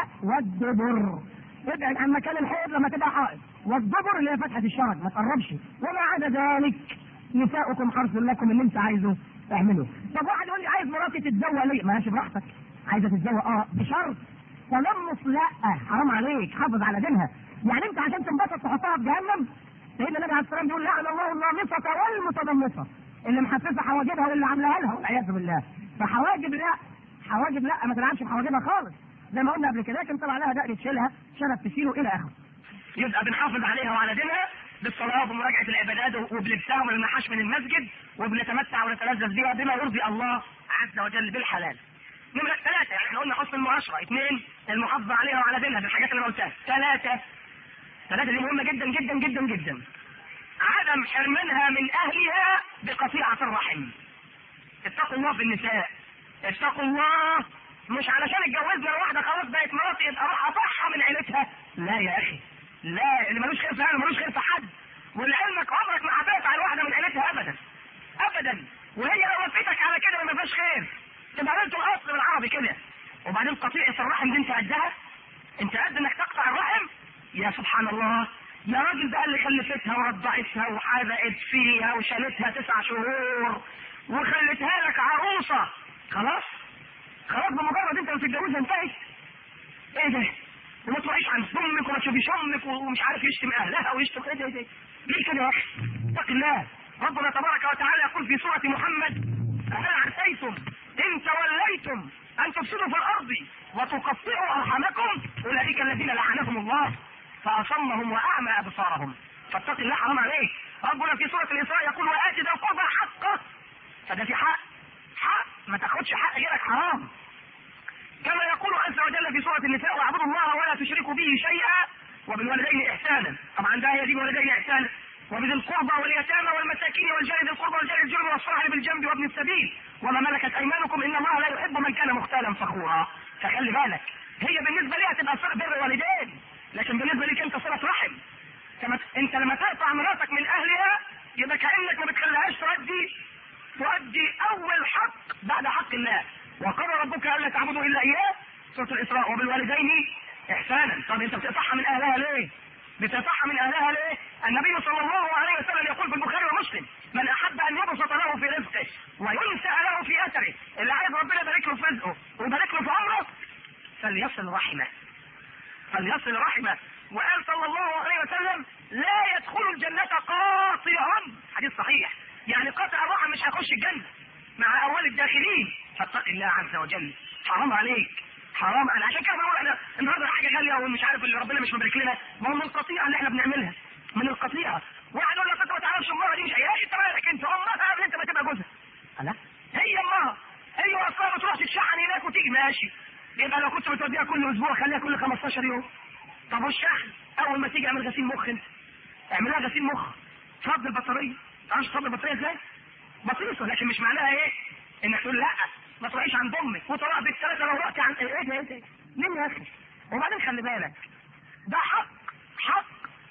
والدبر. ابعد عن مكان الحيض لما تبقى حائض، والدبر اللي هي فتحة الشرج ما تقربش، وما عدا ذلك نساؤكم حرث لكم اللي انت عايزه اعمله. طب واحد يقول لي عايز مراتي تتزوق ليه؟ ماشي براحتك. عايزه تتزوق اه بشرط تلمس لا حرام عليك حافظ على دينها. يعني انت عشان تنبسط تحطها في جهنم سيدنا النبي عليه السلام بيقول لعن الله النامصة والمتنمصة. اللي محسسه حواجبها واللي عاملاها لها والعياذ بالله فحواجب لا حواجب لا ما تلعبش بحواجبها خالص زي ما قلنا قبل كده لكن طلع لها دقن تشيلها شنب تشيله الى اخره يبقى بنحافظ عليها وعلى دينها بالصلاه وبمراجعه العبادات وبلبسها وما نمنعهاش من المسجد وبنتمتع ونتلذذ بها بما يرضي الله عز وجل بالحلال. نمرة ثلاثة يعني احنا قلنا حسن المعاشرة، اثنين المحافظة عليها وعلى دينها بالحاجات اللي انا قلتها، ثلاثة ثلاثة دي مهمة جدا جدا جدا جدا. عدم حرمانها من اهلها بقطيعة الرحم. اتقوا الله في النساء. اتقوا الله مش علشان اتجوزنا واحدة خلاص بقت مراتي يبقى اروح اطحها من عيلتها. لا يا اخي. لا اللي ملوش خير في اهله ملوش خير في حد. ولعلمك عمرك ما هتقطع الواحدة من عيلتها ابدا. ابدا. وهي لو وافقتك على كده ما فيهاش خير. تبقى انتوا الاصل بالعربي كده. وبعدين قطيعة الرحم دي انت قدها؟ انت قد انك تقطع الرحم؟ يا سبحان الله يا راجل بقى اللي خلفتها ورضعتها وحدقت فيها وشالتها تسع شهور وخلتها لك عروسة خلاص خلاص بمجرد انت ما تتجوزها انتهت ايه ده وما تروحيش عند امك وما تشوفيش امك ومش عارف يشتم اهلها ويشتم ايه ده ايه ده ليه كده يا اخي اتق الله ربنا تبارك وتعالى يقول في سورة محمد هل عسيتم ان توليتم ان تفسدوا في الارض وتقطعوا ارحامكم اولئك الذين لعنهم الله فاصمهم واعمى ابصارهم فاتق الله حرام عليك ربنا في سوره الاسراء يقول وات ذا القربى حقه فده في حق حق ما تاخدش حق غيرك حرام كما يقول عز وجل في سوره النساء واعبدوا الله ولا تشركوا به شيئا وبالوالدين احسانا طبعا ده هي دي الوالدين احسانا وبذي القربى واليتامى والمساكين والجار ذي القربى والجار الجنب والصاحب بالجنب وابن السبيل وما ملكت ايمانكم ان الله لا يحب من كان مختالا فخورا فخلي بالك هي بالنسبه ليها تبقى صله بر والدين لكن بالنسبه لك انت صله رحم كما انت لما تقطع مراتك من اهلها يبقى كانك ما بتخليهاش تؤدي تؤدي اول حق بعد حق الله وقال ربك الا تعبدوا الا اياه سوره الاسراء وبالوالدين احسانا طب انت بتقطعها من اهلها ليه؟ بتقطعها من اهلها ليه؟ النبي صلى الله عليه وسلم يقول في البخاري ومسلم من احب ان يبسط له في رزقه وينسى له في اثره اللي عايز ربنا يبارك له في رزقه ويبارك له في عمره فليصل رحمه فليصل رحمه وقال صلى الله عليه وسلم لا يدخل الجنة قاطعا حديث صحيح يعني قاطع الرحم مش هيخش الجنة مع أول الداخلين فاتق الله عز وجل حرام عليك حرام انا عشان كده بقول انا النهارده حاجه غاليه ومش عارف اللي ربنا مش مبارك لنا ما هو من القطيعه اللي احنا بنعملها من القطيعه واحد يقول لك انت اعرفش امها دي مش هي انت مالك انت امها قبل انت ما تبقى جوزها لا هي امها هي اصلا بتروح تتشحن هناك وتيجي ماشي يبقى لو كنت بتوديها كل اسبوع خليها كل 15 يوم طب والشحن اول ما تيجي اعمل غسيل مخ انت اعملها غسيل مخ فض البطاريه تعرفش تفضي البطاريه ازاي؟ بسيطه لكن مش معناها ايه؟ انك تقول لا ما تروحيش عند امك وطلع بالثلاثه لو رحت عند ايه ده ايه ده؟ ليه يا اخي؟ وبعدين خلي بالك ده حق حق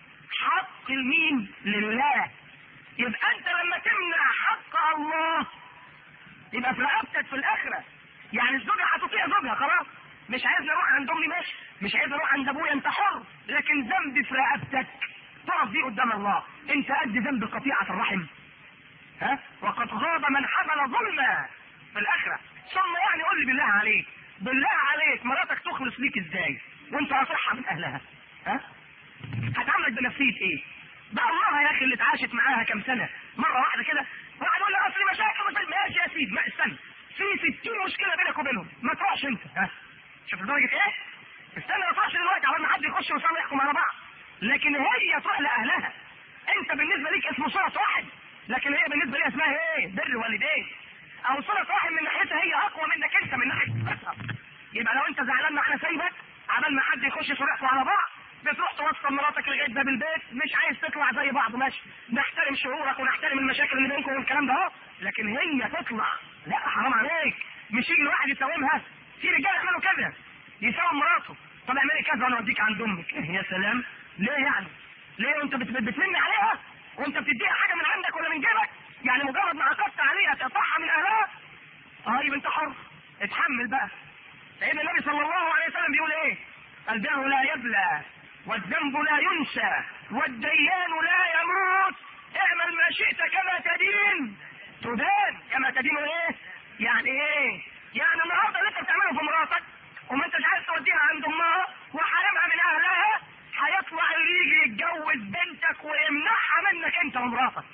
حق المين؟ لله يبقى انت لما تمنع حق الله يبقى في رقبتك في الاخره يعني الزوجه هتطيع زوجها خلاص مش عايز اروح عند امي ماشي مش عايز اروح عند ابويا انت حر لكن ذنبي في رقبتك تقف دي قدام الله انت قد ذنب قطيعه الرحم ها وقد غاب من حمل ظلما في الاخره ثم يعني قول لي بالله عليك بالله عليك مراتك تخلص ليك ازاي وانت اصحها من اهلها ها هتعاملك بنفسيه ايه ده الله يا اخي اللي اتعاشت معاها كام سنه مره واحده كده واحد يقول لي اصل مشاكل مشاكل ماشي يا سيدي ما استنى في 60 مشكله بينك وبينهم ما تروحش انت ها شوف لدرجه ايه استنى ما تروحش دلوقتي على ما حد يخش ويصلي يحكم على بعض لكن هي تروح لاهلها انت بالنسبه ليك اسمه صله واحد لكن هي بالنسبه لي اسمها ايه بر والدين او صله واحد من ناحيتها هي اقوى منك انت من ناحيه صلتها يبقى لو انت زعلان معانا سايبك عبال ما حد يخش يصلحوا على بعض بتروح توصل مراتك لغايه باب البيت مش عايز تطلع زي بعض ماشي نحترم شعورك ونحترم المشاكل اللي بينكم والكلام ده اهو لكن هي تطلع لا حرام عليك مش يجي واحد يساومها في رجال يعملوا كذا يساوم مراته طب اعملي كذا وانا اوديك عند امك يا سلام ليه يعني ليه وانت بت- بتمن عليها وانت بتديها حاجه من عندك ولا من جيبك يعني مجرد ما عقدت عليها تقطعها من اهلها طيب انت حر اتحمل بقى سيدنا النبي صلى الله عليه وسلم بيقول ايه البر لا يبلى والذنب لا ينسى والديان لا يموت اعمل ما شئت كما تدين تدان كما تدين ايه يعني ايه يعني النهارده اللي انت بتعمله في مراتك وما انتش عايز توديها عند امها وحرمها من اهلها هيطلع اللي يجي يتجوز بنتك ويمنعها منك انت ومراتك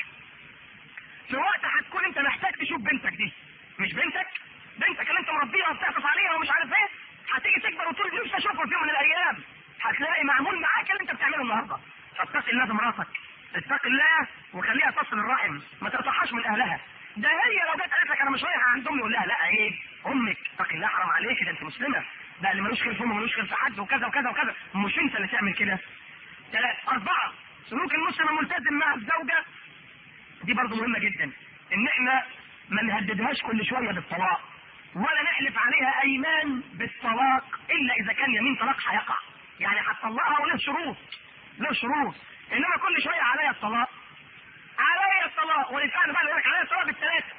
في وقت هتكون انت محتاج تشوف بنتك دي مش بنتك بنتك اللي انت مربيها وبتعطف عليها ومش عارف ايه هتيجي تكبر وتقول نفسي اشوفها في يوم من الايام هتلاقي معمول معاك اللي انت بتعمله النهارده فاتق الله في مراتك اتق الله وخليها تصل الرحم ما تقطعهاش من اهلها ده هي لو جت قالت لك انا مش رايحه عند امي قول لها لا ايه امك اتقي الله حرام عليك ده انت مسلمه ده اللي ملوش خير في امه ملوش خير في حد وكذا وكذا وكذا مش انت اللي تعمل كده ثلاث اربعه سلوك المسلم الملتزم مع الزوجه دي برضه مهمه جدا ان احنا ما نهددهاش كل شويه بالطلاق ولا نحلف عليها ايمان بالطلاق الا اذا كان يمين طلاق هيقع يعني هتطلقها وله شروط له شروط انما كل شويه عليا الطلاق عليا الطلاق والانسان بقى يقول لك عليا الطلاق بالثلاثه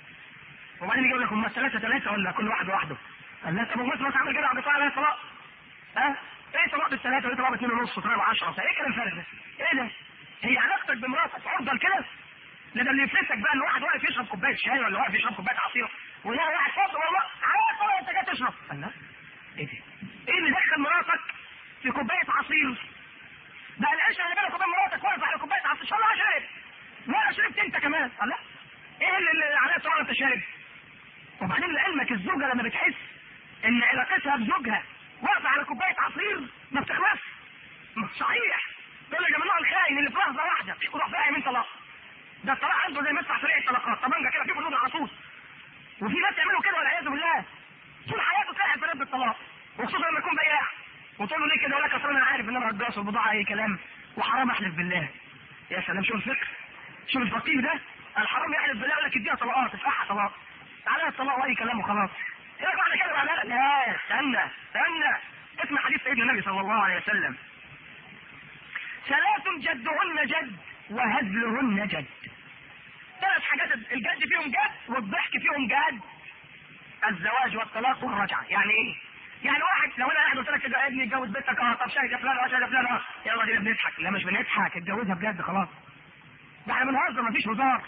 وبعدين يجي يقول لك هم الثلاثه ثلاثه ولا كل واحد لوحده قال لا طب مثلا عامل كده عم عليا الطلاق ها ايه طلاق بالثلاثه وايه طلاق باثنين ونص وطلاق بعشره ايه الكلام الفارغ ده؟ ايه ده؟ هي علاقتك بمراتك عرضه لكده؟ ده ده اللي يفلسك بقى ان واحد واقف يشرب كوبايه شاي ولا واقف يشرب كوبايه عصير ويلاقي واحد فاضي والله على طول انت جاي تشرب قال لا ايه ده؟ ايه اللي دخل مراتك في كوبايه عصير؟ ده العشره اللي بينك وبين مراتك واقف على كوبايه عصير ان شاء الله شرب ولا شربت انت كمان قال لا ايه اللي, اللي عليها طول انت شارب؟ وبعدين لعلمك الزوجه لما بتحس ان علاقتها بزوجها واقفه على كوبايه عصير ما بتخلصش صحيح تقول لك يا ممنوع الخاين اللي في لحظه واحده يروح فيها يمين طلاق ده الطلاق عنده زي مدفع سريع الطلاقات طبعا كده في حدود العصوص وفي ناس يعملوا كده والعياذ بالله طول حياته تلاقي فريق بالطلاق وخصوصا لما يكون بياع وتقول له ليه كده يقول لك اصل انا عارف ان انا هتجوز البضاعه اي كلام وحرام احلف بالله يا سلام شوف الفكر شوف الفقيه ده الحرام يحلف بالله يقول لك اديها طلقات ادفعها طلاق عليها الطلاق واي كلام وخلاص يا بعد كده بعد لا لا استنى استنى اسمع حديث سيدنا النبي صلى الله عليه وسلم ثلاث جدهن جد وهزلهن جد ثلاث حاجات الجد فيهم جد والضحك فيهم جد الزواج والطلاق والرجعه يعني ايه؟ يعني واحد لو انا قاعد قلت لك كده يا ابني اتجوز بنتك اه طب شاهد يا فلان اه شاهد يا فلان اه يلا دي بنضحك لا مش بنضحك اتجوزها بجد خلاص ده احنا بنهزر مفيش هزار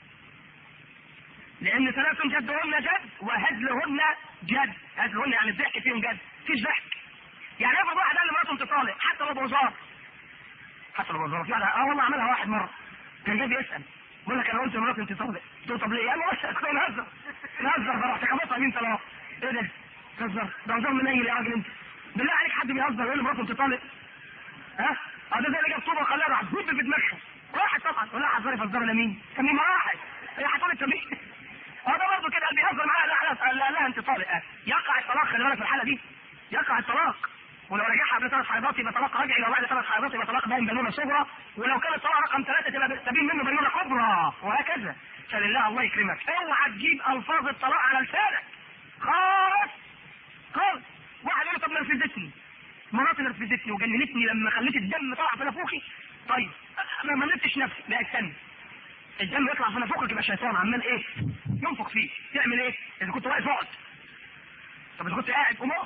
لان ثلاث جدهن جد وهزلهن جد هزلهن يعني الضحك فيهم جد مفيش ضحك يعني افرض واحد قال لمراته انت طالق حتى لو بهزار حتى لو بهزار في واحد اه والله عملها واحد مره كان جاي بيسال بقول لك انا قلت لمراتي انت طالق قلت له طب ليه؟ قال له بس كنا نهزر نهزر فرحت خبطها مين طلاق ايه ده؟ تهزر ده هزار منيل يا راجل انت بالله عليك حد بيهزر يقول لمراته انت طالق ها؟ اه ده زي اللي جاب طوبه وخلاها راح تزب في دماغها راحت طبعا ولا حذرت تفجر لمين؟ تميم واحد هي هتقول التميم هو ده برضه كده اللي بيهزر معاها لا لا لا, لا انت طالق آه. يقع الطلاق خلي بالك في الحاله دي يقع الطلاق ولو رجعها قبل ثلاث حيضات يبقى طلاق رجعي لو بعد ثلاث حيضات يبقى طلاق باين بينونه صغرى ولو كان الطلاق رقم ثلاثه تبقى تبين منه بينونه كبرى وهكذا فلله الله يكرمك اوعى تجيب الفاظ الطلاق على لسانك خالص خالص واحد يقول لي طب نرفزتني مراتي نرفزتني وجننتني لما خليت الدم طلع في نافوخي طيب انا ما ملتش نفسي لا استنى الدم يطلع في نافوخك يبقى شيطان عمال ايه ينفخ فيه تعمل ايه اذا كنت واقف اقعد طب اذا كنت قاعد قوم اقف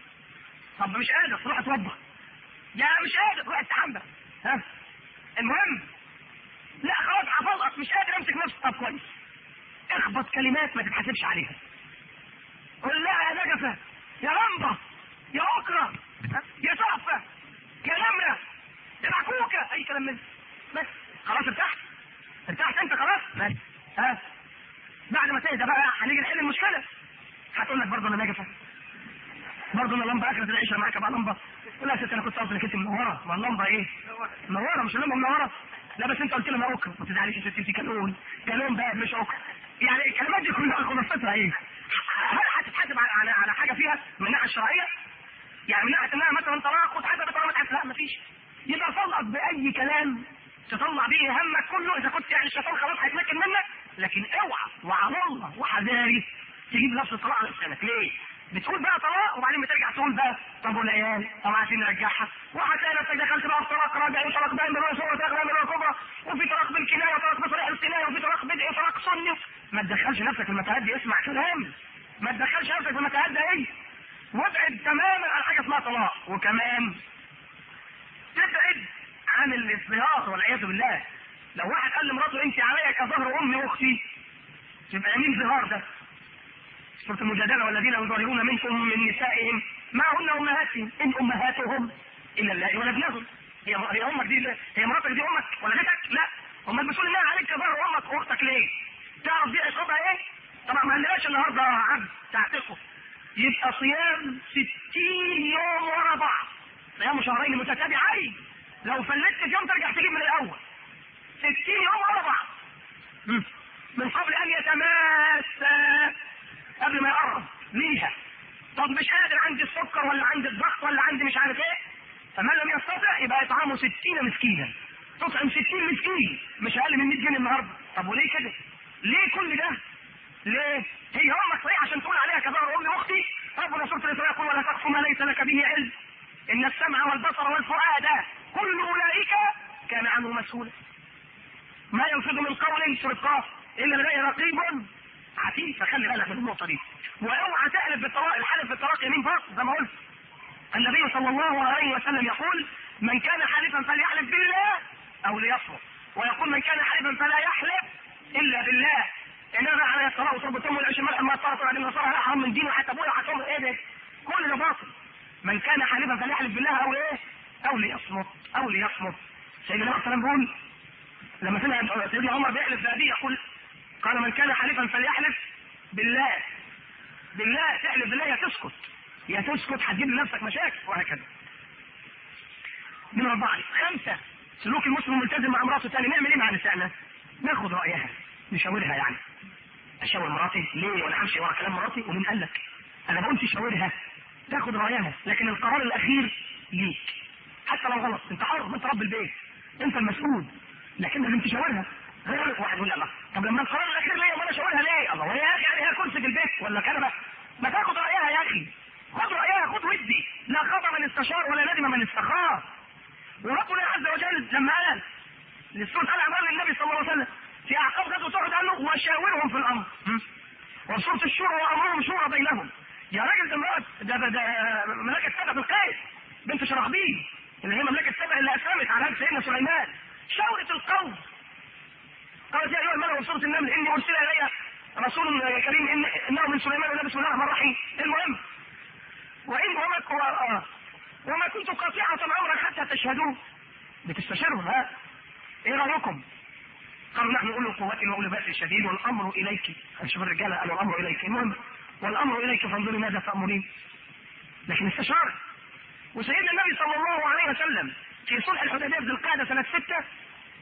طب مش قادر روح اتوضى يا مش قادر روح استحمى ها المهم لا خلاص حفظت مش قادر امسك نفسي طب كويس اخبط كلمات ما تتحاسبش عليها قول لها يا نجفة يا لمبة يا أكرة يا تحفة يا نمرة يا معكوكة أي كلام من بس خلاص ارتحت ارتحت أنت خلاص بس ها بعد ما تهدى بقى هنيجي نحل المشكلة هتقول لك برضه أنا نجفة برضه انا لمبه اخرة العيشه معاك بقى لمبه لا يا ست انا كنت قصدي انك انت منوره ما اللمبه ايه؟ منوره مش اللمبه منوره لا بس انت قلت لي ما اوكر ما تزعليش يا ست انت كالون كالون بقى مش اوكر يعني الكلمات دي كلها خلاصتها ايه؟ هل هتتحاسب على على على حاجه فيها من الناحيه الشرعيه؟ يعني من ناحيه انها مثلا طلاق واتحاسبت ولا ما اتحاسبت لا مفيش يبقى طلق باي كلام تطلع به همك كله اذا كنت يعني الشيطان خلاص هيتمكن منك لكن اوعى وعلى الله وحذاري تجيب نفس الطلاق على لسانك ليه؟ بتقول بقى طلاق وبعدين بترجع تقول بقى طب والعيال طب عايزين نرجعها وهتلاقي نفسك دخلت بقى في طلاق راجع وطلاق باين بالرؤيه صغرى وطلاق باين بالرؤيه كبرى وفي طلاق بالكنايه وطلاق بصريح الاستنايه وفي طلاق بدعي وطلاق سني ما تدخلش نفسك في المتاهات دي اسمع كلام ما تدخلش نفسك في المتاهات دي ايه وابعد تماما عن حاجه اسمها طلاق وكمان تبعد عن الازدهار والعياذ بالله لو واحد قال لمراته انت عليا كظهر امي واختي يبقى يمين ظهار ده سورة المجادلة والذين يظاهرون منكم من نسائهم ما هن أمهاتهم إن أمهاتهم إلا الله ولدنهم هي هي أمك دي هي مراتك دي أمك ولدتك؟ لا أمال بتقول إنها عليك كظهر أمك وأختك ليه؟ تعرف دي عقابها إيه؟ طبعا ما عندناش النهارده عبد تعتقه يبقى صيام 60 يوم ورا بعض صيام شهرين متتابعين لو فلتت في يوم ترجع تجيب من الأول 60 يوم ورا بعض من قبل أن يتماسى قبل ما يقرب ليها طب مش قادر عندي السكر ولا عندي الضغط ولا عندي مش عارف ايه فمن لم يستطع يبقى يطعمه 60 مسكينا تطعم 60 مسكين مش اقل من 100 جنيه النهارده طب وليه كده؟ ليه كل ده؟ ليه؟ هي امك صحيح عشان تقول عليها كظهر امي واختي ربنا سوره الاسراء يقول ولا تقف ما ليس لك به علم ان السمع والبصر والفؤاد كل اولئك كان عنه مسؤولا ما يلفظ من قول سوره قاف الا لديه رقيب عتيد فخلي بالك من النقطه دي واوعى تحلف بالطلاق الحلف بالطلاق يمين فقط زي ما قلت النبي صلى الله عليه وسلم يقول من كان حالفا فليحلف بالله او ليصمت ويقول من كان حالفا فلا يحلف الا بالله انما على الصلاه وشرب التم والعيش الملح ما طارت وبعدين النصارى لا حرام من دينه حتى ابويا حكم ايه ده كل ده باطل من كان حالفا فليحلف بالله او ايه او ليصمت او ليصمت سيدنا عليه السلام بيقول لما سمع سيدنا عمر بيحلف بأبيه يقول قال من كان حالفا فليحلف بالله بالله تحلف بالله يا تسكت يا تسكت هتجيب لنفسك مشاكل وهكذا من أربعة خمسة سلوك المسلم الملتزم مع مراته تاني نعمل ايه مع نسائنا؟ ناخد رأيها نشاورها يعني اشاور مراتي ليه وانا همشي ورا كلام مراتي ومين قال لك؟ انا بقول تشاورها تاخد رأيها لكن القرار الاخير ليك حتى لو غلط انت حر ما انت رب البيت انت المسؤول لكن لازم تشاورها واحد يقول الله طب لما القرار الاخير ليا وانا اشاورها ليه؟ الله وهي يا اخي عليها كرسي في البيت ولا كنبه ما تاخد رايها يا اخي خد رايها خد ودي لا خاب من استشار ولا ندم من استخار وربنا عز وجل لما قال للسورة قال عمال النبي صلى الله عليه وسلم في اعقاب غزوه احد قال له وشاورهم في الامر وسوره الشورى وامرهم شورى بينهم يا راجل ده امراه ده ده, ده مملكه سبع بالقيس بنت شرحبيل اللي هي مملكه سبع اللي اسلمت على سيدنا سليمان شاورت القوم قالت يا ايها الملأ سوره النمل اني ارسل الي رسول كريم إن انه من سليمان ولا بسم الله الرحمن الرحيم المهم وان وما وما كنت قاطعة امرا حتى تشهدون بتستشيرهم ها ايه رايكم؟ قالوا نحن اولو قوة واولو بأس شديد والامر اليك شوف الرجاله قالوا الامر اليك المهم والامر اليك فانظري ماذا تامرين لكن استشار وسيدنا النبي صلى الله عليه وسلم في صلح الحديبيه ذي القعده سنه سته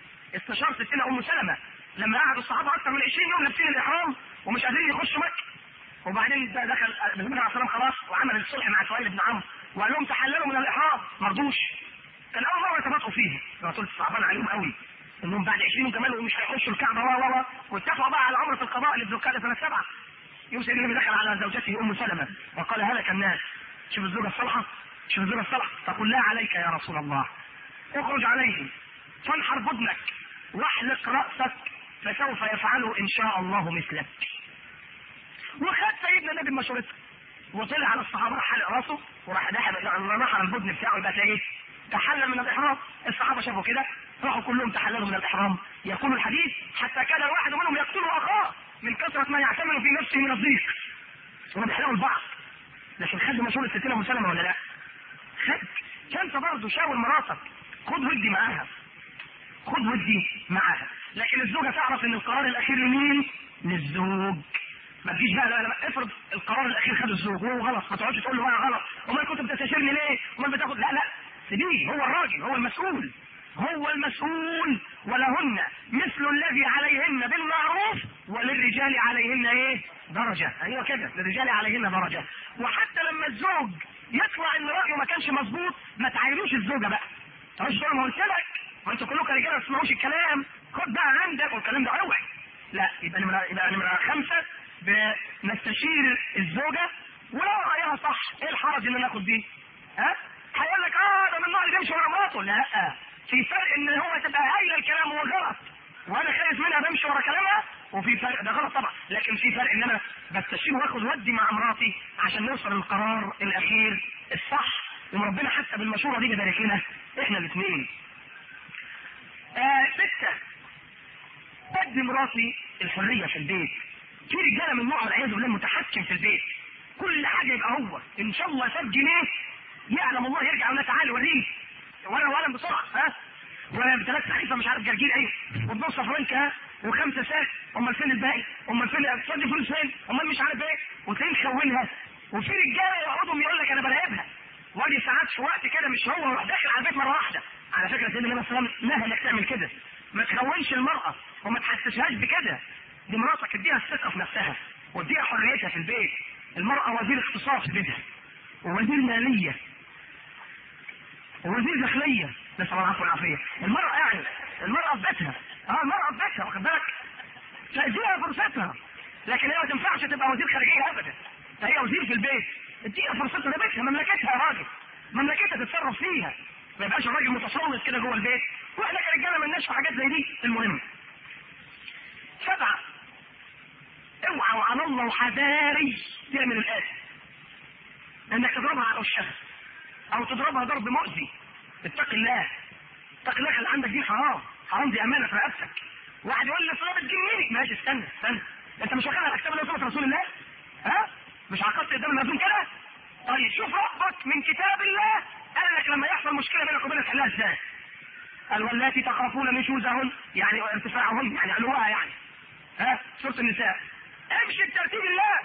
استشار ستنا ام سلمه لما قعدوا الصحابه اكثر من 20 يوم لابسين الاحرام ومش قادرين يخشوا مكه وبعدين ده دخل النبي عليه الصلاه خلاص وعمل الصلح مع سهيل بن عمرو وقال لهم تحللوا من الاحرام ما رضوش كان اول مره يتباطؤوا فيها الرسول صعبان عليهم قوي انهم بعد 20 يوم كمان ومش هيخشوا الكعبه و و واتفقوا بقى على عمره القضاء اللي في ذو القعده سنه سبعه يوم سيدنا النبي دخل على زوجته ام سلمه وقال هلك الناس شوف الزوجه الصالحه شوف الزوجه الصالحه فقل لا عليك يا رسول الله اخرج عليهم فانحر بدنك واحلق راسك فسوف يفعله ان شاء الله مثلك وخد سيدنا النبي مشورته وطلع على الصحابه راح حلق راسه وراح نحر البدن بتاعه يبقى ايه تحلل من الاحرام الصحابه شافوا كده راحوا كلهم تحللوا من الاحرام يقول الحديث حتى كان الواحد منهم يقتل اخاه من كثره ما يعتمل في نفسه من الضيق هم بيحلقوا البعض لكن خد مشورة ستنا ام سلمه ولا لا؟ خد فانت برضه شاور مراتك خد ودي معاها خد ودي معاها لكن الزوجه تعرف ان القرار الاخير لمين؟ للزوج ما تجيش بقى لا لا افرض القرار الاخير خد الزوج وهو غلط ما تقعدش تقول له انا غلط امال كنت بتستشيرني ليه؟ امال بتاخد لا لا سيبيه هو الراجل هو المسؤول هو المسؤول ولهن مثل الذي عليهن بالمعروف وللرجال عليهن ايه؟ درجة ايوه كده للرجال عليهن درجة وحتى لما الزوج يطلع ان رايه ما كانش مظبوط ما تعينوش الزوجة بقى مش ما قلت لك ما انتوا كلكم رجاله ما تسمعوش الكلام خد بقى عندك والكلام ده اوعي لا يبقى نمرة يبقى نمرة خمسة بنستشير الزوجة ولو رأيها صح ايه الحرج ان ناخد دي؟ ها؟ هيقول لك اه ده من النوع اللي بيمشي ورا مراته لا في فرق ان هو تبقى هايله الكلام هو غلط وانا خايف منها بمشي ورا كلامها وفي فرق ده غلط طبعا لكن في فرق ان انا بستشير واخد ودي مع مراتي عشان نوصل للقرار الاخير الصح وربنا حتى بالمشوره دي بيبارك لنا احنا الاثنين. آه سته ادي مراتي الحريه في البيت. في رجاله من نوع والعياذ بالله متحكم في البيت. كل حاجه يبقى هو ان شاء الله ساب جنيه يعلم الله يرجع ولا تعالى وريه وانا وانا بسرعه ها ولا بثلاث صحيفه مش عارف جرجير ايه وبنص فرنك ها وخمسه ساك امال فين الباقي امال فين تصدي فلوس فين امال مش عارف ايه وتلاقيه مخونها وفي رجاله يقعدوا يقول لك انا براقبها واجي ساعات في وقت كده مش هو يروح داخل على البيت مره واحده على فكره سيدنا النبي صلى الله عليه وسلم نهى انك تعمل كده ما تخونش المراه وما تحسسهاش بكده دي مراتك اديها الثقه في نفسها واديها حريتها في البيت المراه وزير اختصاص في بيتها ووزير ماليه ووزير داخليه نسال الله العفو والعافيه المراه يعني المراه في بيتها اه المراه في بيتها واخد بالك تديها فرصتها لكن هي ما تنفعش تبقى وزير خارجيه ابدا هي وزير في البيت اديها فرصتها ده بيتها مملكتها يا راجل مملكتها تتصرف فيها ما يبقاش الراجل متسلط كده جوه البيت واحنا كرجاله مالناش في حاجات زي دي المهم سبعه اوعى وعلى الله وحذاري تعمل الآتي انك تضربها على وشها او تضربها ضرب مؤذي اتق الله اتق الله اللي عندك دي حرام حرام دي امانه في رقبتك واحد يقول لي صلاه بتجنني ماشي استنى استنى انت مش واخدها على كتاب الله وسنه رسول الله ها مش عقدت قدام المأذون كده طيب شوف ربك من كتاب الله قال لك لما يحصل مشكله بينك وبين تحلها ازاي قال واللاتي تخافون نشوزهن يعني ارتفاعهن يعني علوها يعني ها سوره النساء امشي بترتيب الله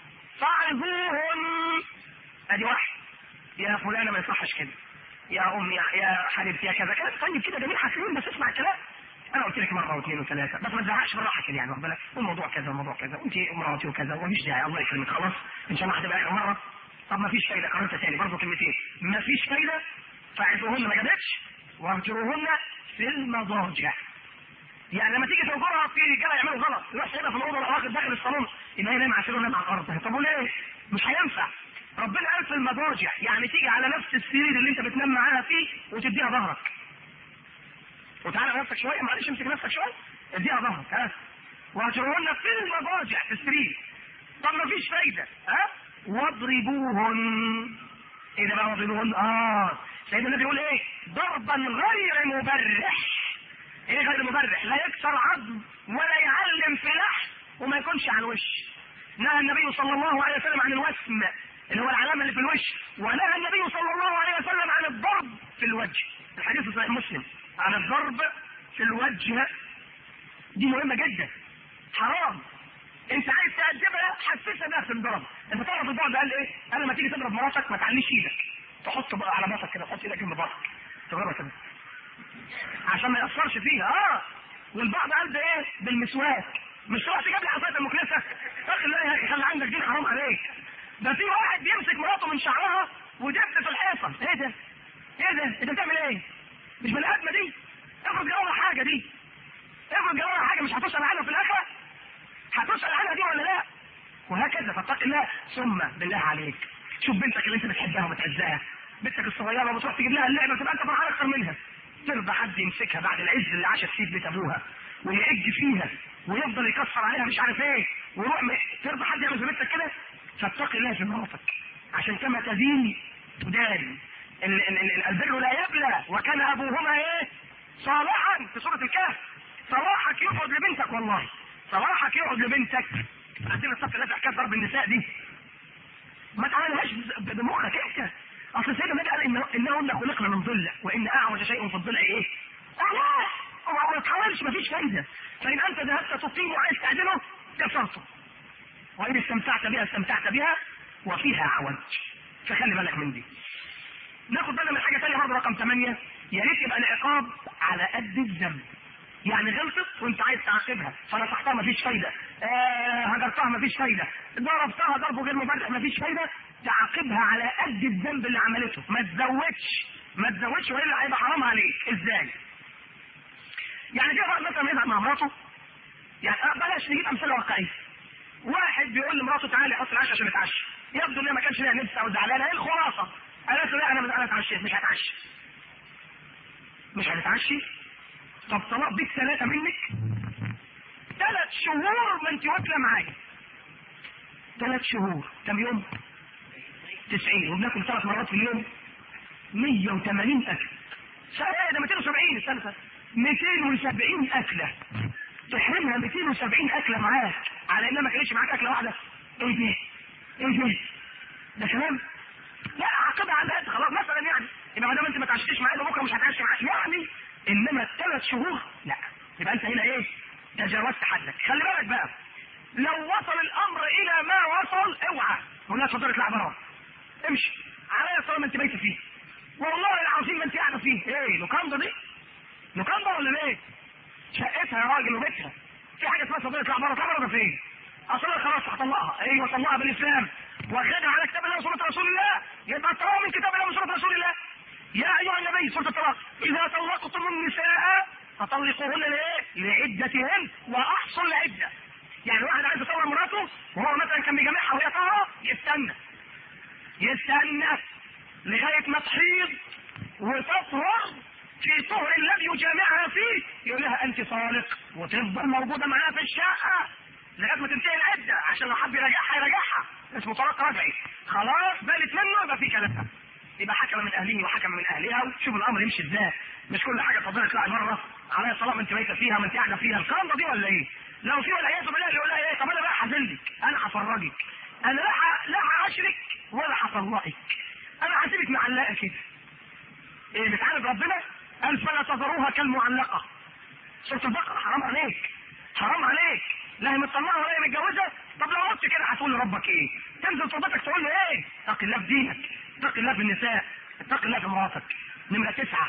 فاعظوهن ادي واحد يا فلانه ما يصحش كده يا ام يا يا حبيبتي يا كذا كذا طيب كده جميل حاسين بس اسمع الكلام انا قلت لك مره واثنين وثلاثه بس ما تزعقش بالراحه كده يعني واخد بالك والموضوع كذا والموضوع كذا وانت مراتي وكذا ومفيش داعي الله يكرمك خلاص ان شاء الله هتبقى اخر مره طب ما فيش فايده قررت تاني برضه كلمتين ما فيش فايده فاعزوهن ما جابتش واهجروهن في المضاجع يعني لما تيجي تنظرها في رجاله يعملوا غلط يروح سايبها في الاوضه واخد داخل الصالون يبقى هي نايمه على نايمه على الارض طب وليه؟ مش هينفع ربنا قال في المضاجع يعني تيجي على نفس السرير اللي انت بتنام معاها فيه وتديها ظهرك وتعالى نفسك شويه معلش امسك نفسك شويه اديها ظهرك ها واهجروهن في المضاجع في السرير طب ما فيش فايده ها واضربوهن ايه ده بقى واضربوهن اه سيدنا النبي يقول ايه ضربا غير مبرح ايه غير مبرح لا يكسر عظم ولا يعلم في لحم وما يكونش على الوش نهى النبي صلى الله عليه وسلم عن الوسم اللي هو العلامه اللي في الوش ونهى النبي صلى الله عليه وسلم عن الضرب في الوجه الحديث صحيح مسلم عن الضرب في الوجه دي مهمه جدا حرام انت عايز تأدبها حسسها انها بتنضرب انت تعرف البعد قال ايه؟ قال لما تيجي تضرب مراتك ما تعليش ايدك تحط بقى على بطنك كده تحط ايدك جنب بطنك تضربها كده عشان ما يأثرش فيها اه والبعض قال بايه بالمسواك مش تروح تجيب لي عصايه المكنسه اخي لا يا اخي خلي عندك دين حرام عليك ده في واحد بيمسك مراته من شعرها ودب في الحيطه ايه ده ايه ده انت بتعمل ايه مش بني ادمه دي افرض جواها حاجه دي افرض جواها حاجه مش هتسال عنها في الاخره هتسال عنها دي ولا لا وهكذا فاتق الله ثم بالله عليك شوف بنتك اللي انت بتحبها وبتعزها بنتك الصغيره وتروح تجيب لها اللعبه تبقى انت فرحان اكتر منها ترضى حد يمسكها بعد العز اللي عاشت فيه في بيت ابوها ويعج فيها ويفضل يكسر عليها مش عارف ايه ويروح م... ترضى حد يعمل في بنتك كده فاتق الله في مراتك عشان كما تدين تدان ال- ال- ال- البر لا يبلى وكان ابوهما ايه صالحا في سوره الكهف صلاحك يقعد لبنتك والله صلاحك يقعد لبنتك عندنا الصف اللي حكايه ضرب النساء دي ما تعملهاش ب- بمخك انت اصل سيدنا النبي قال انه انهن خلقنا من ضلع وان اعوج شيء في الضلع ايه؟ الله هو ما تحاولش مفيش فايده فان انت ذهبت تطيل وعايز تعدله كسرته وان استمتعت بها استمتعت بها وفيها عوج فخلي بالك من دي ناخد بالنا من حاجه ثانيه برضه رقم 8 يا ريت يبقى العقاب على قد الذنب يعني غلطت وانت عايز تعاقبها فنصحتها مفيش فايده آه هجرتها مفيش فايده ضربتها ضرب غير مبرح مفيش فايده تعاقبها على قد الذنب اللي عملته ما تزودش ما تزودش والا هيبقى حرام عليك ازاي يعني في واحد مثلا يزعل مع مراته يعني آه بلاش نجيب امثله واقعيه واحد بيقول لمراته تعالي اصل العشاء عشان نتعشى يبدو ان هي ما كانش ليها نفس او زعلانه ايه الخلاصه قالت له لا انا انا اتعشيت مش هتعشى مش هتتعشي طب طلاق بيك ثلاثة منك ثلاث شهور ما انت واكلة معايا ثلاث شهور كم يوم؟ تسعين وبناكل ثلاث مرات في اليوم 180 أكل ايه ده 270 الثالثة 270 أكلة تحرمها 270 أكلة معاك على إنها ما كانتش معاك أكلة واحدة ايه ده؟ ايه ده؟ ده كلام؟ لا عاقبها على قد خلاص مثلا يعني يبقى ما دام انت ما تعشيش معايا ده بكره مش هتعشي معاك يعني انما الثلاث شهور لا يبقى انت هنا ايه تجاوزت حدك خلي بالك بقى لو وصل الامر الى ما وصل اوعى هناك تقدر تطلع بره امشي عليا الصلاه ما انت بايته فيه والله العظيم ما انت قاعده فيه ايه لوكاندا دي لوكاندا ولا ايه شقتها يا راجل وبيتها في حاجه اسمها صديق يطلع بره طلع بره ده فين اصل أنا خلاص هطلقها ايوه طلقها بالاسلام واخدها على كتاب الله وسنه رسول الله يبقى الطلاق من كتاب الله وسنه رسول الله يا ايها النبي سوره الطلاق اذا طلقتم النساء فطلقوهن لايه؟ لعدتهن واحصوا العده يعني واحد عايز يطلق مراته وهو مثلا كان بيجامعها وهي طاهره يستنى يستنى لغايه ما تحيض وتطهر في طهر الذي يجامعها فيه يقول لها انت طالق وتفضل موجوده معاها في الشقه لغايه ما تنتهي العده عشان لو حب يراجعها يراجعها اسمه طلاق رجعي خلاص بالت منه يبقى في كلام يبقى حكم من اهله وحكم من اهلها وشوف الامر يمشي ازاي مش كل حاجه فضلت تطلع بره عليا صلاه ما انت بايته فيها ما انت قاعده فيها الكلام دي ولا ايه؟ لو في والعياذ بالله يقول لها ايه طب انا بقى هذلك انا هفرجك انا لا ح- لا هعاشرك ولا هطلقك انا هسيبك معلقه كده ايه بتعرف ربنا قال فلا تذروها كالمعلقه سوره البقره حرام عليك حرام عليك لا هي مطلقه ولا هي متجوزه طب لو قلت كده هتقول لربك ايه؟ تنزل تربتك تقول له ايه؟ اتق الله في دينك اتق الله في النساء اتق الله في مراتك نمره تسعه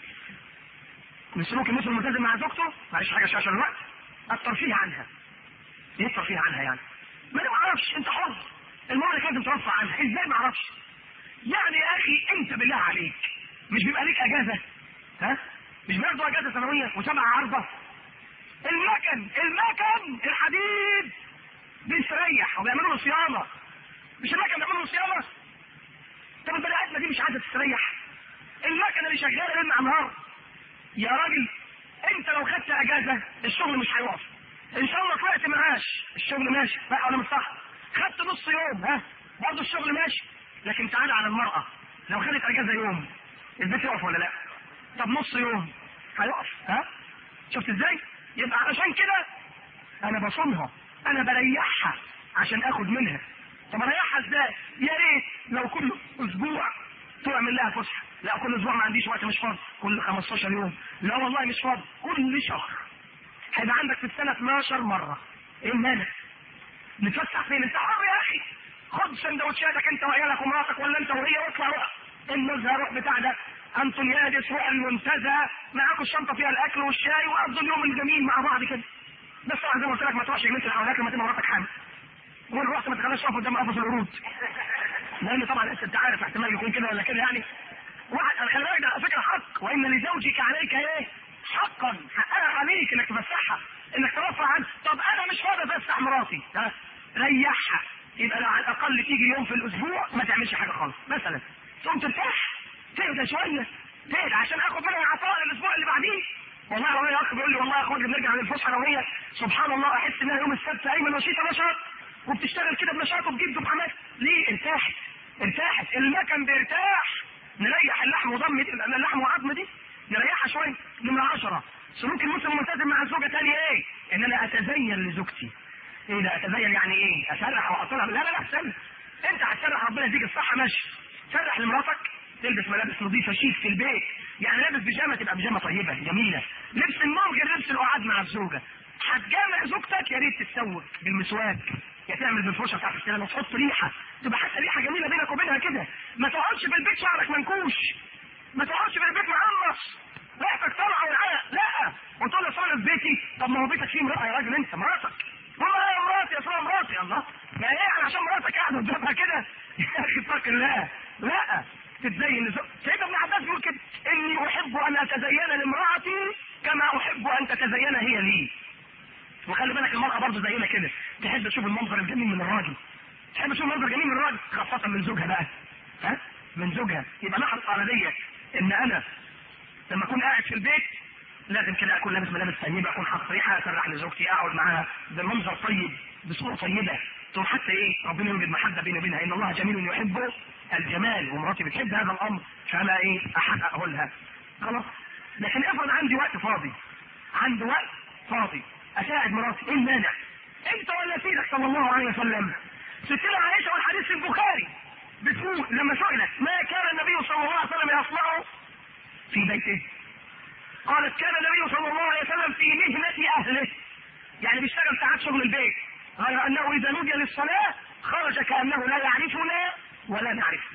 من سلوك المسلم الملتزم مع زوجته معلش حاجه عشان الوقت الترفيه عنها ايه الترفيه عنها يعني؟ ما انا ما اعرفش انت حر المهم انك لازم ترفع عنها ازاي ما اعرفش؟ يعني يا اخي انت بالله عليك مش بيبقى ليك اجازه ها؟ مش بياخدوا اجازه سنويه وسبع عرضه المكن المكن الحديد بيستريح وبيعملوا له صيانه مش المكن بيعملوا له صيانه طب البني ادمه دي مش عايزه تستريح المكنه اللي شغاله ليل مع نهار يا راجل انت لو خدت اجازه الشغل مش هيقف ان شاء الله طلعت معاش الشغل ماشي صح ولا مش صح خدت نص يوم ها برضه الشغل ماشي لكن تعال على المراه لو خدت اجازه يوم البيت يقف ولا لا طب نص يوم هيقف ها شفت ازاي يبقى علشان كده انا بصونها انا بريحها عشان اخد منها طب اريحها ازاي يا ريت لو كل اسبوع تعمل لها فسحه لا كل اسبوع ما عنديش وقت مش فاضي كل 15 يوم لا والله مش فاضي كل شهر هيبقى عندك في السنه 12 مره ايه المانع نتفسح فين انت حر يا اخي خد سندوتشاتك انت وعيالك ومراتك ولا انت وهي واطلع بقى النزهه روح بتاع ده انتم يا دي سوق المنتزه معاكم الشنطه فيها الاكل والشاي وقضوا اليوم الجميل مع بعض كده بس طبعا زي ما قلت لك ما تروحش جنينه الحيوانات لما تبقى مراتك حامل وان رحت ما تخليش تقف قدام قفص القرود لان طبعا انت عارف احتمال يكون كده ولا كده يعني واحد انا خلي بالك ده على فكره حق وان لزوجك عليك ايه حقا حقها عليك انك تفسحها انك ترفع عنها طب انا مش فاضي افسح مراتي ها ريحها يبقى لو على الاقل تيجي يوم في الاسبوع ما تعملش حاجه خالص مثلا تقوم ترتاح تهدى شويه تهدى عشان اخد منها عطاء الاسبوع اللي بعديه والله لو هي اخ بيقول لي والله يا اخويا بنرجع من الفسحه لو هي سبحان الله احس انها يوم السبت ايمن نشيطه نشاط وبتشتغل كده بنشاط وبتجيب بحماس ليه ارتاحت ارتاحت المكن بيرتاح نريح اللحم وضم اللحم وعظم دي نريحها شويه نمرة عشرة سلوك المسلم الملتزم مع الزوجة تاني ايه؟ ان انا اتزين لزوجتي. ايه ده اتزين يعني ايه؟ اسرح واقصرها لا لا لا استنى. انت هتسرح ربنا يديك الصحة ماشي. سرح لمراتك تلبس ملابس نظيفة شيك في البيت. يعني لابس بيجامة تبقى بيجامة طيبة جميلة. لبس النوم غير لبس القعاد مع الزوجة. هتجامع زوجتك يا ريت تتسوق بالمسواك. يا تعمل بالفرشه بتاعت السنان وتحط ريحه تبقى حتى ريحه جميله بينك وبينها كده ما تقعدش في البيت شعرك منكوش ما تقعدش في البيت مقمص ريحتك طالعه والعرق لا وتقول لي صار في بيتي طب ما هو بيتك فيه امراه يا راجل انت مراتك والله يا مراتي يا صار مراتي الله ما ايه يعني عشان مراتك قاعده قدامها كده يا اخي اتق الله لا تتزين لزوج سيدنا ابن عباس بيقول كده اني احب ان اتزين لامراتي كما احب ان تتزين هي لي وخلي بالك المرأة برضه زينا كده تحب تشوف المنظر الجميل من الراجل تحب تشوف المنظر الجميل من الراجل خاصة من زوجها بقى ها من زوجها يبقى نحرص على دي ان انا لما اكون قاعد في البيت لازم كده اكون لابس ملابس طيبه اكون حاطط ريحه اسرح لزوجتي اقعد معاها بمنظر طيب بصوره طيبه تقوم حتى ايه ربنا يوجد محبه بيني وبينها ان الله جميل يحب الجمال ومراتي بتحب هذا الامر فانا ايه احققه لها خلاص لكن افرض عندي وقت فاضي عندي وقت فاضي اساعد مراتي ايه المانع انت ولا سيدك صلى الله عليه وسلم ستنا عائشه والحديث في البخاري بتقول لما سئلت ما كان النبي صلى الله عليه وسلم يصنعه في بيته قالت كان النبي صلى الله عليه وسلم في مهنة أهله يعني بيشتغل ساعات شغل البيت غير أنه إذا نودي للصلاة خرج كأنه لا يعرفنا ولا نعرفه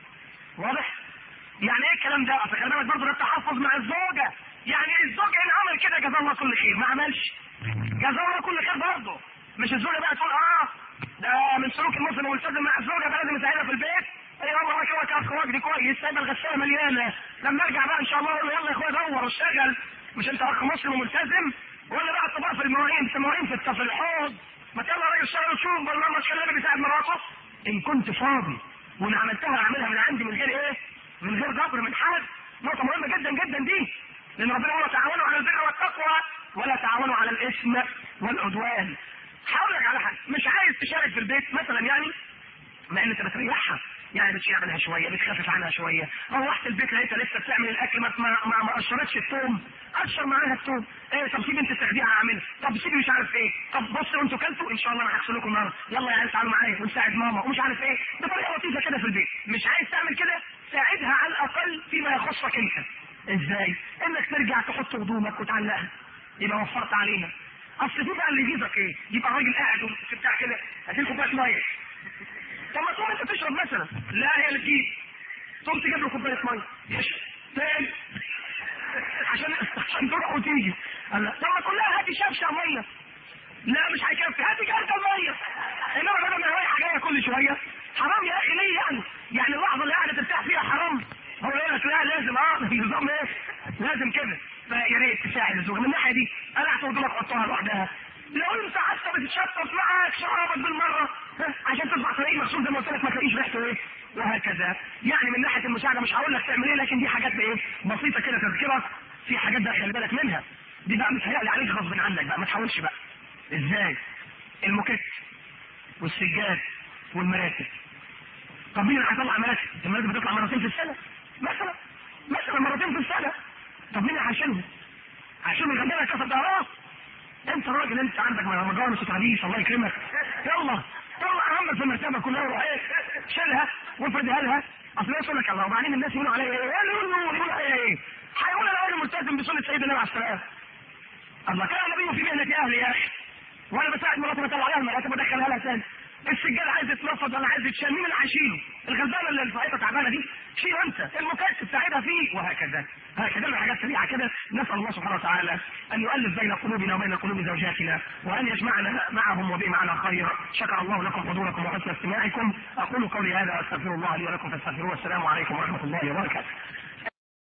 واضح؟ يعني ايه الكلام ده؟ اصل خلي بالك برضه ده التحفظ مع الزوجه، يعني الزوج ان عمل كده جزاه الله كل خير، ما عملش جزاه الله كل خير برضه، مش الزوجه بقى تقول اه ده من سلوك المسلم والملتزم مع الزوجه بقى لازم يساعدها في البيت، اي والله راجل اخ وجدي كويس سايبه الغساله مليانه، لما ارجع بقى ان شاء الله اقول له يلا يا اخويا دور واشتغل، مش انت اخ مسلم وملتزم ولا بقى الطباع في المواعين في المواعين في في الحوض، ما يلا راجل اشتغل وشوف برنامج خلاني بيساعد مراته، ان كنت فاضي وانا عملتها اعملها من عندي من غير ايه؟ من غير جبر من حد نقطة مهمة جدا جدا دي لأن ربنا يقول تعاونوا على البر والتقوى ولا تعاونوا على الإثم والعدوان هقول لك على حاجة مش عايز تشارك في البيت مثلا يعني مع ان انت بتريحها يعني بتشيل شويه بتخفف عنها شويه روحت البيت لقيتها لسه بتعمل الاكل ما ما, ما, ما قشرتش الثوم قشر معاها الثوم ايه طب سيبي انت تاخديها اعملها طب سيبي مش عارف ايه طب بصوا انتوا كلتوا ان شاء الله انا هغسل لكم النهارده يلا يا عيال تعالوا معايا ونساعد ماما ومش عارف ايه بطريقه لطيفه كده في البيت مش عايز تعمل كده ساعدها على الاقل فيما يخصك انت ازاي انك ترجع تحط هدومك وتعلقها يبقى وفرت علينا اصل في بقى اللي يجيبك ايه يبقى راجل قاعد في بتاع كده هتجيب كوبايه ميه طب ما تقوم انت تشرب مثلا لا هي اللي تجيب تقوم تجيب له كوبايه ميه يشرب تاني عشان عشان تروح وتيجي قال لا طب ما تقول لها هاتي شفشه ميه لا مش هيكفي هاتي كارت الميه انما بدل ما رايحه جايه كل شويه حرام يا اخي ليه يعني؟ يعني اللحظه اللي قاعده ترتاح فيها حرام هو يقول لك لا لازم اه النظام ايه؟ لازم كده فيا ريت تساعد الزوجه من الناحيه دي قلعت هدومك حطها لوحدها لو انت حتى بتتشطف معاك شرابك بالمره عشان تطلع طريق مخصوص زي ما قلت لك ما تلاقيش ريحته ايه وهكذا يعني من ناحيه المساعده مش هقول لك تعمل ايه لكن دي حاجات ايه بسيطه كده تذكرك في حاجات بقى خلي بالك منها دي بقى متهيألي عليك غصب عنك بقى ما تحاولش بقى ازاي الموكيت والسجاد والمراتب طب مين اللي هيطلع مراتب؟ المراتب بتطلع مرتين في السنه مثلا مثلا مرتين في السنه طب مين اللي هيشيلهم؟ هيشيلهم يغنينا كاسه اه انت راجل انت عندك مجانس وترابيس الله يكرمك يلا طلع همك في المرتبه كلها وروح ايه شيلها وافردها لها اصل الناس يقول لك الله وبعدين الناس يقولوا عليا ايه؟ يقولوا يقولوا عليا ايه؟ هيقول انا راجل ملتزم بسنه سيدنا النبي عليه السلام الله كان النبي في مهنه اهلي يا اخي وانا بساعد مراتي بطلع لها المراتب وادخلها لها ثاني السجاد عايز يتنفض ولا عايز يتشال مين اللي هيشيله؟ الغلبانه اللي الفائته تعبانه دي شيله انت المكتف ساعدها فيه وهكذا هكذا من حاجات سريعه كده نسال الله سبحانه وتعالى ان يؤلف بين قلوبنا وبين قلوب زوجاتنا وان يجمعنا معهم وبهم على خير شكر الله لكم حضوركم وحسن استماعكم اقول قولي هذا واستغفر الله لي ولكم فاستغفروه والسلام عليكم ورحمه الله وبركاته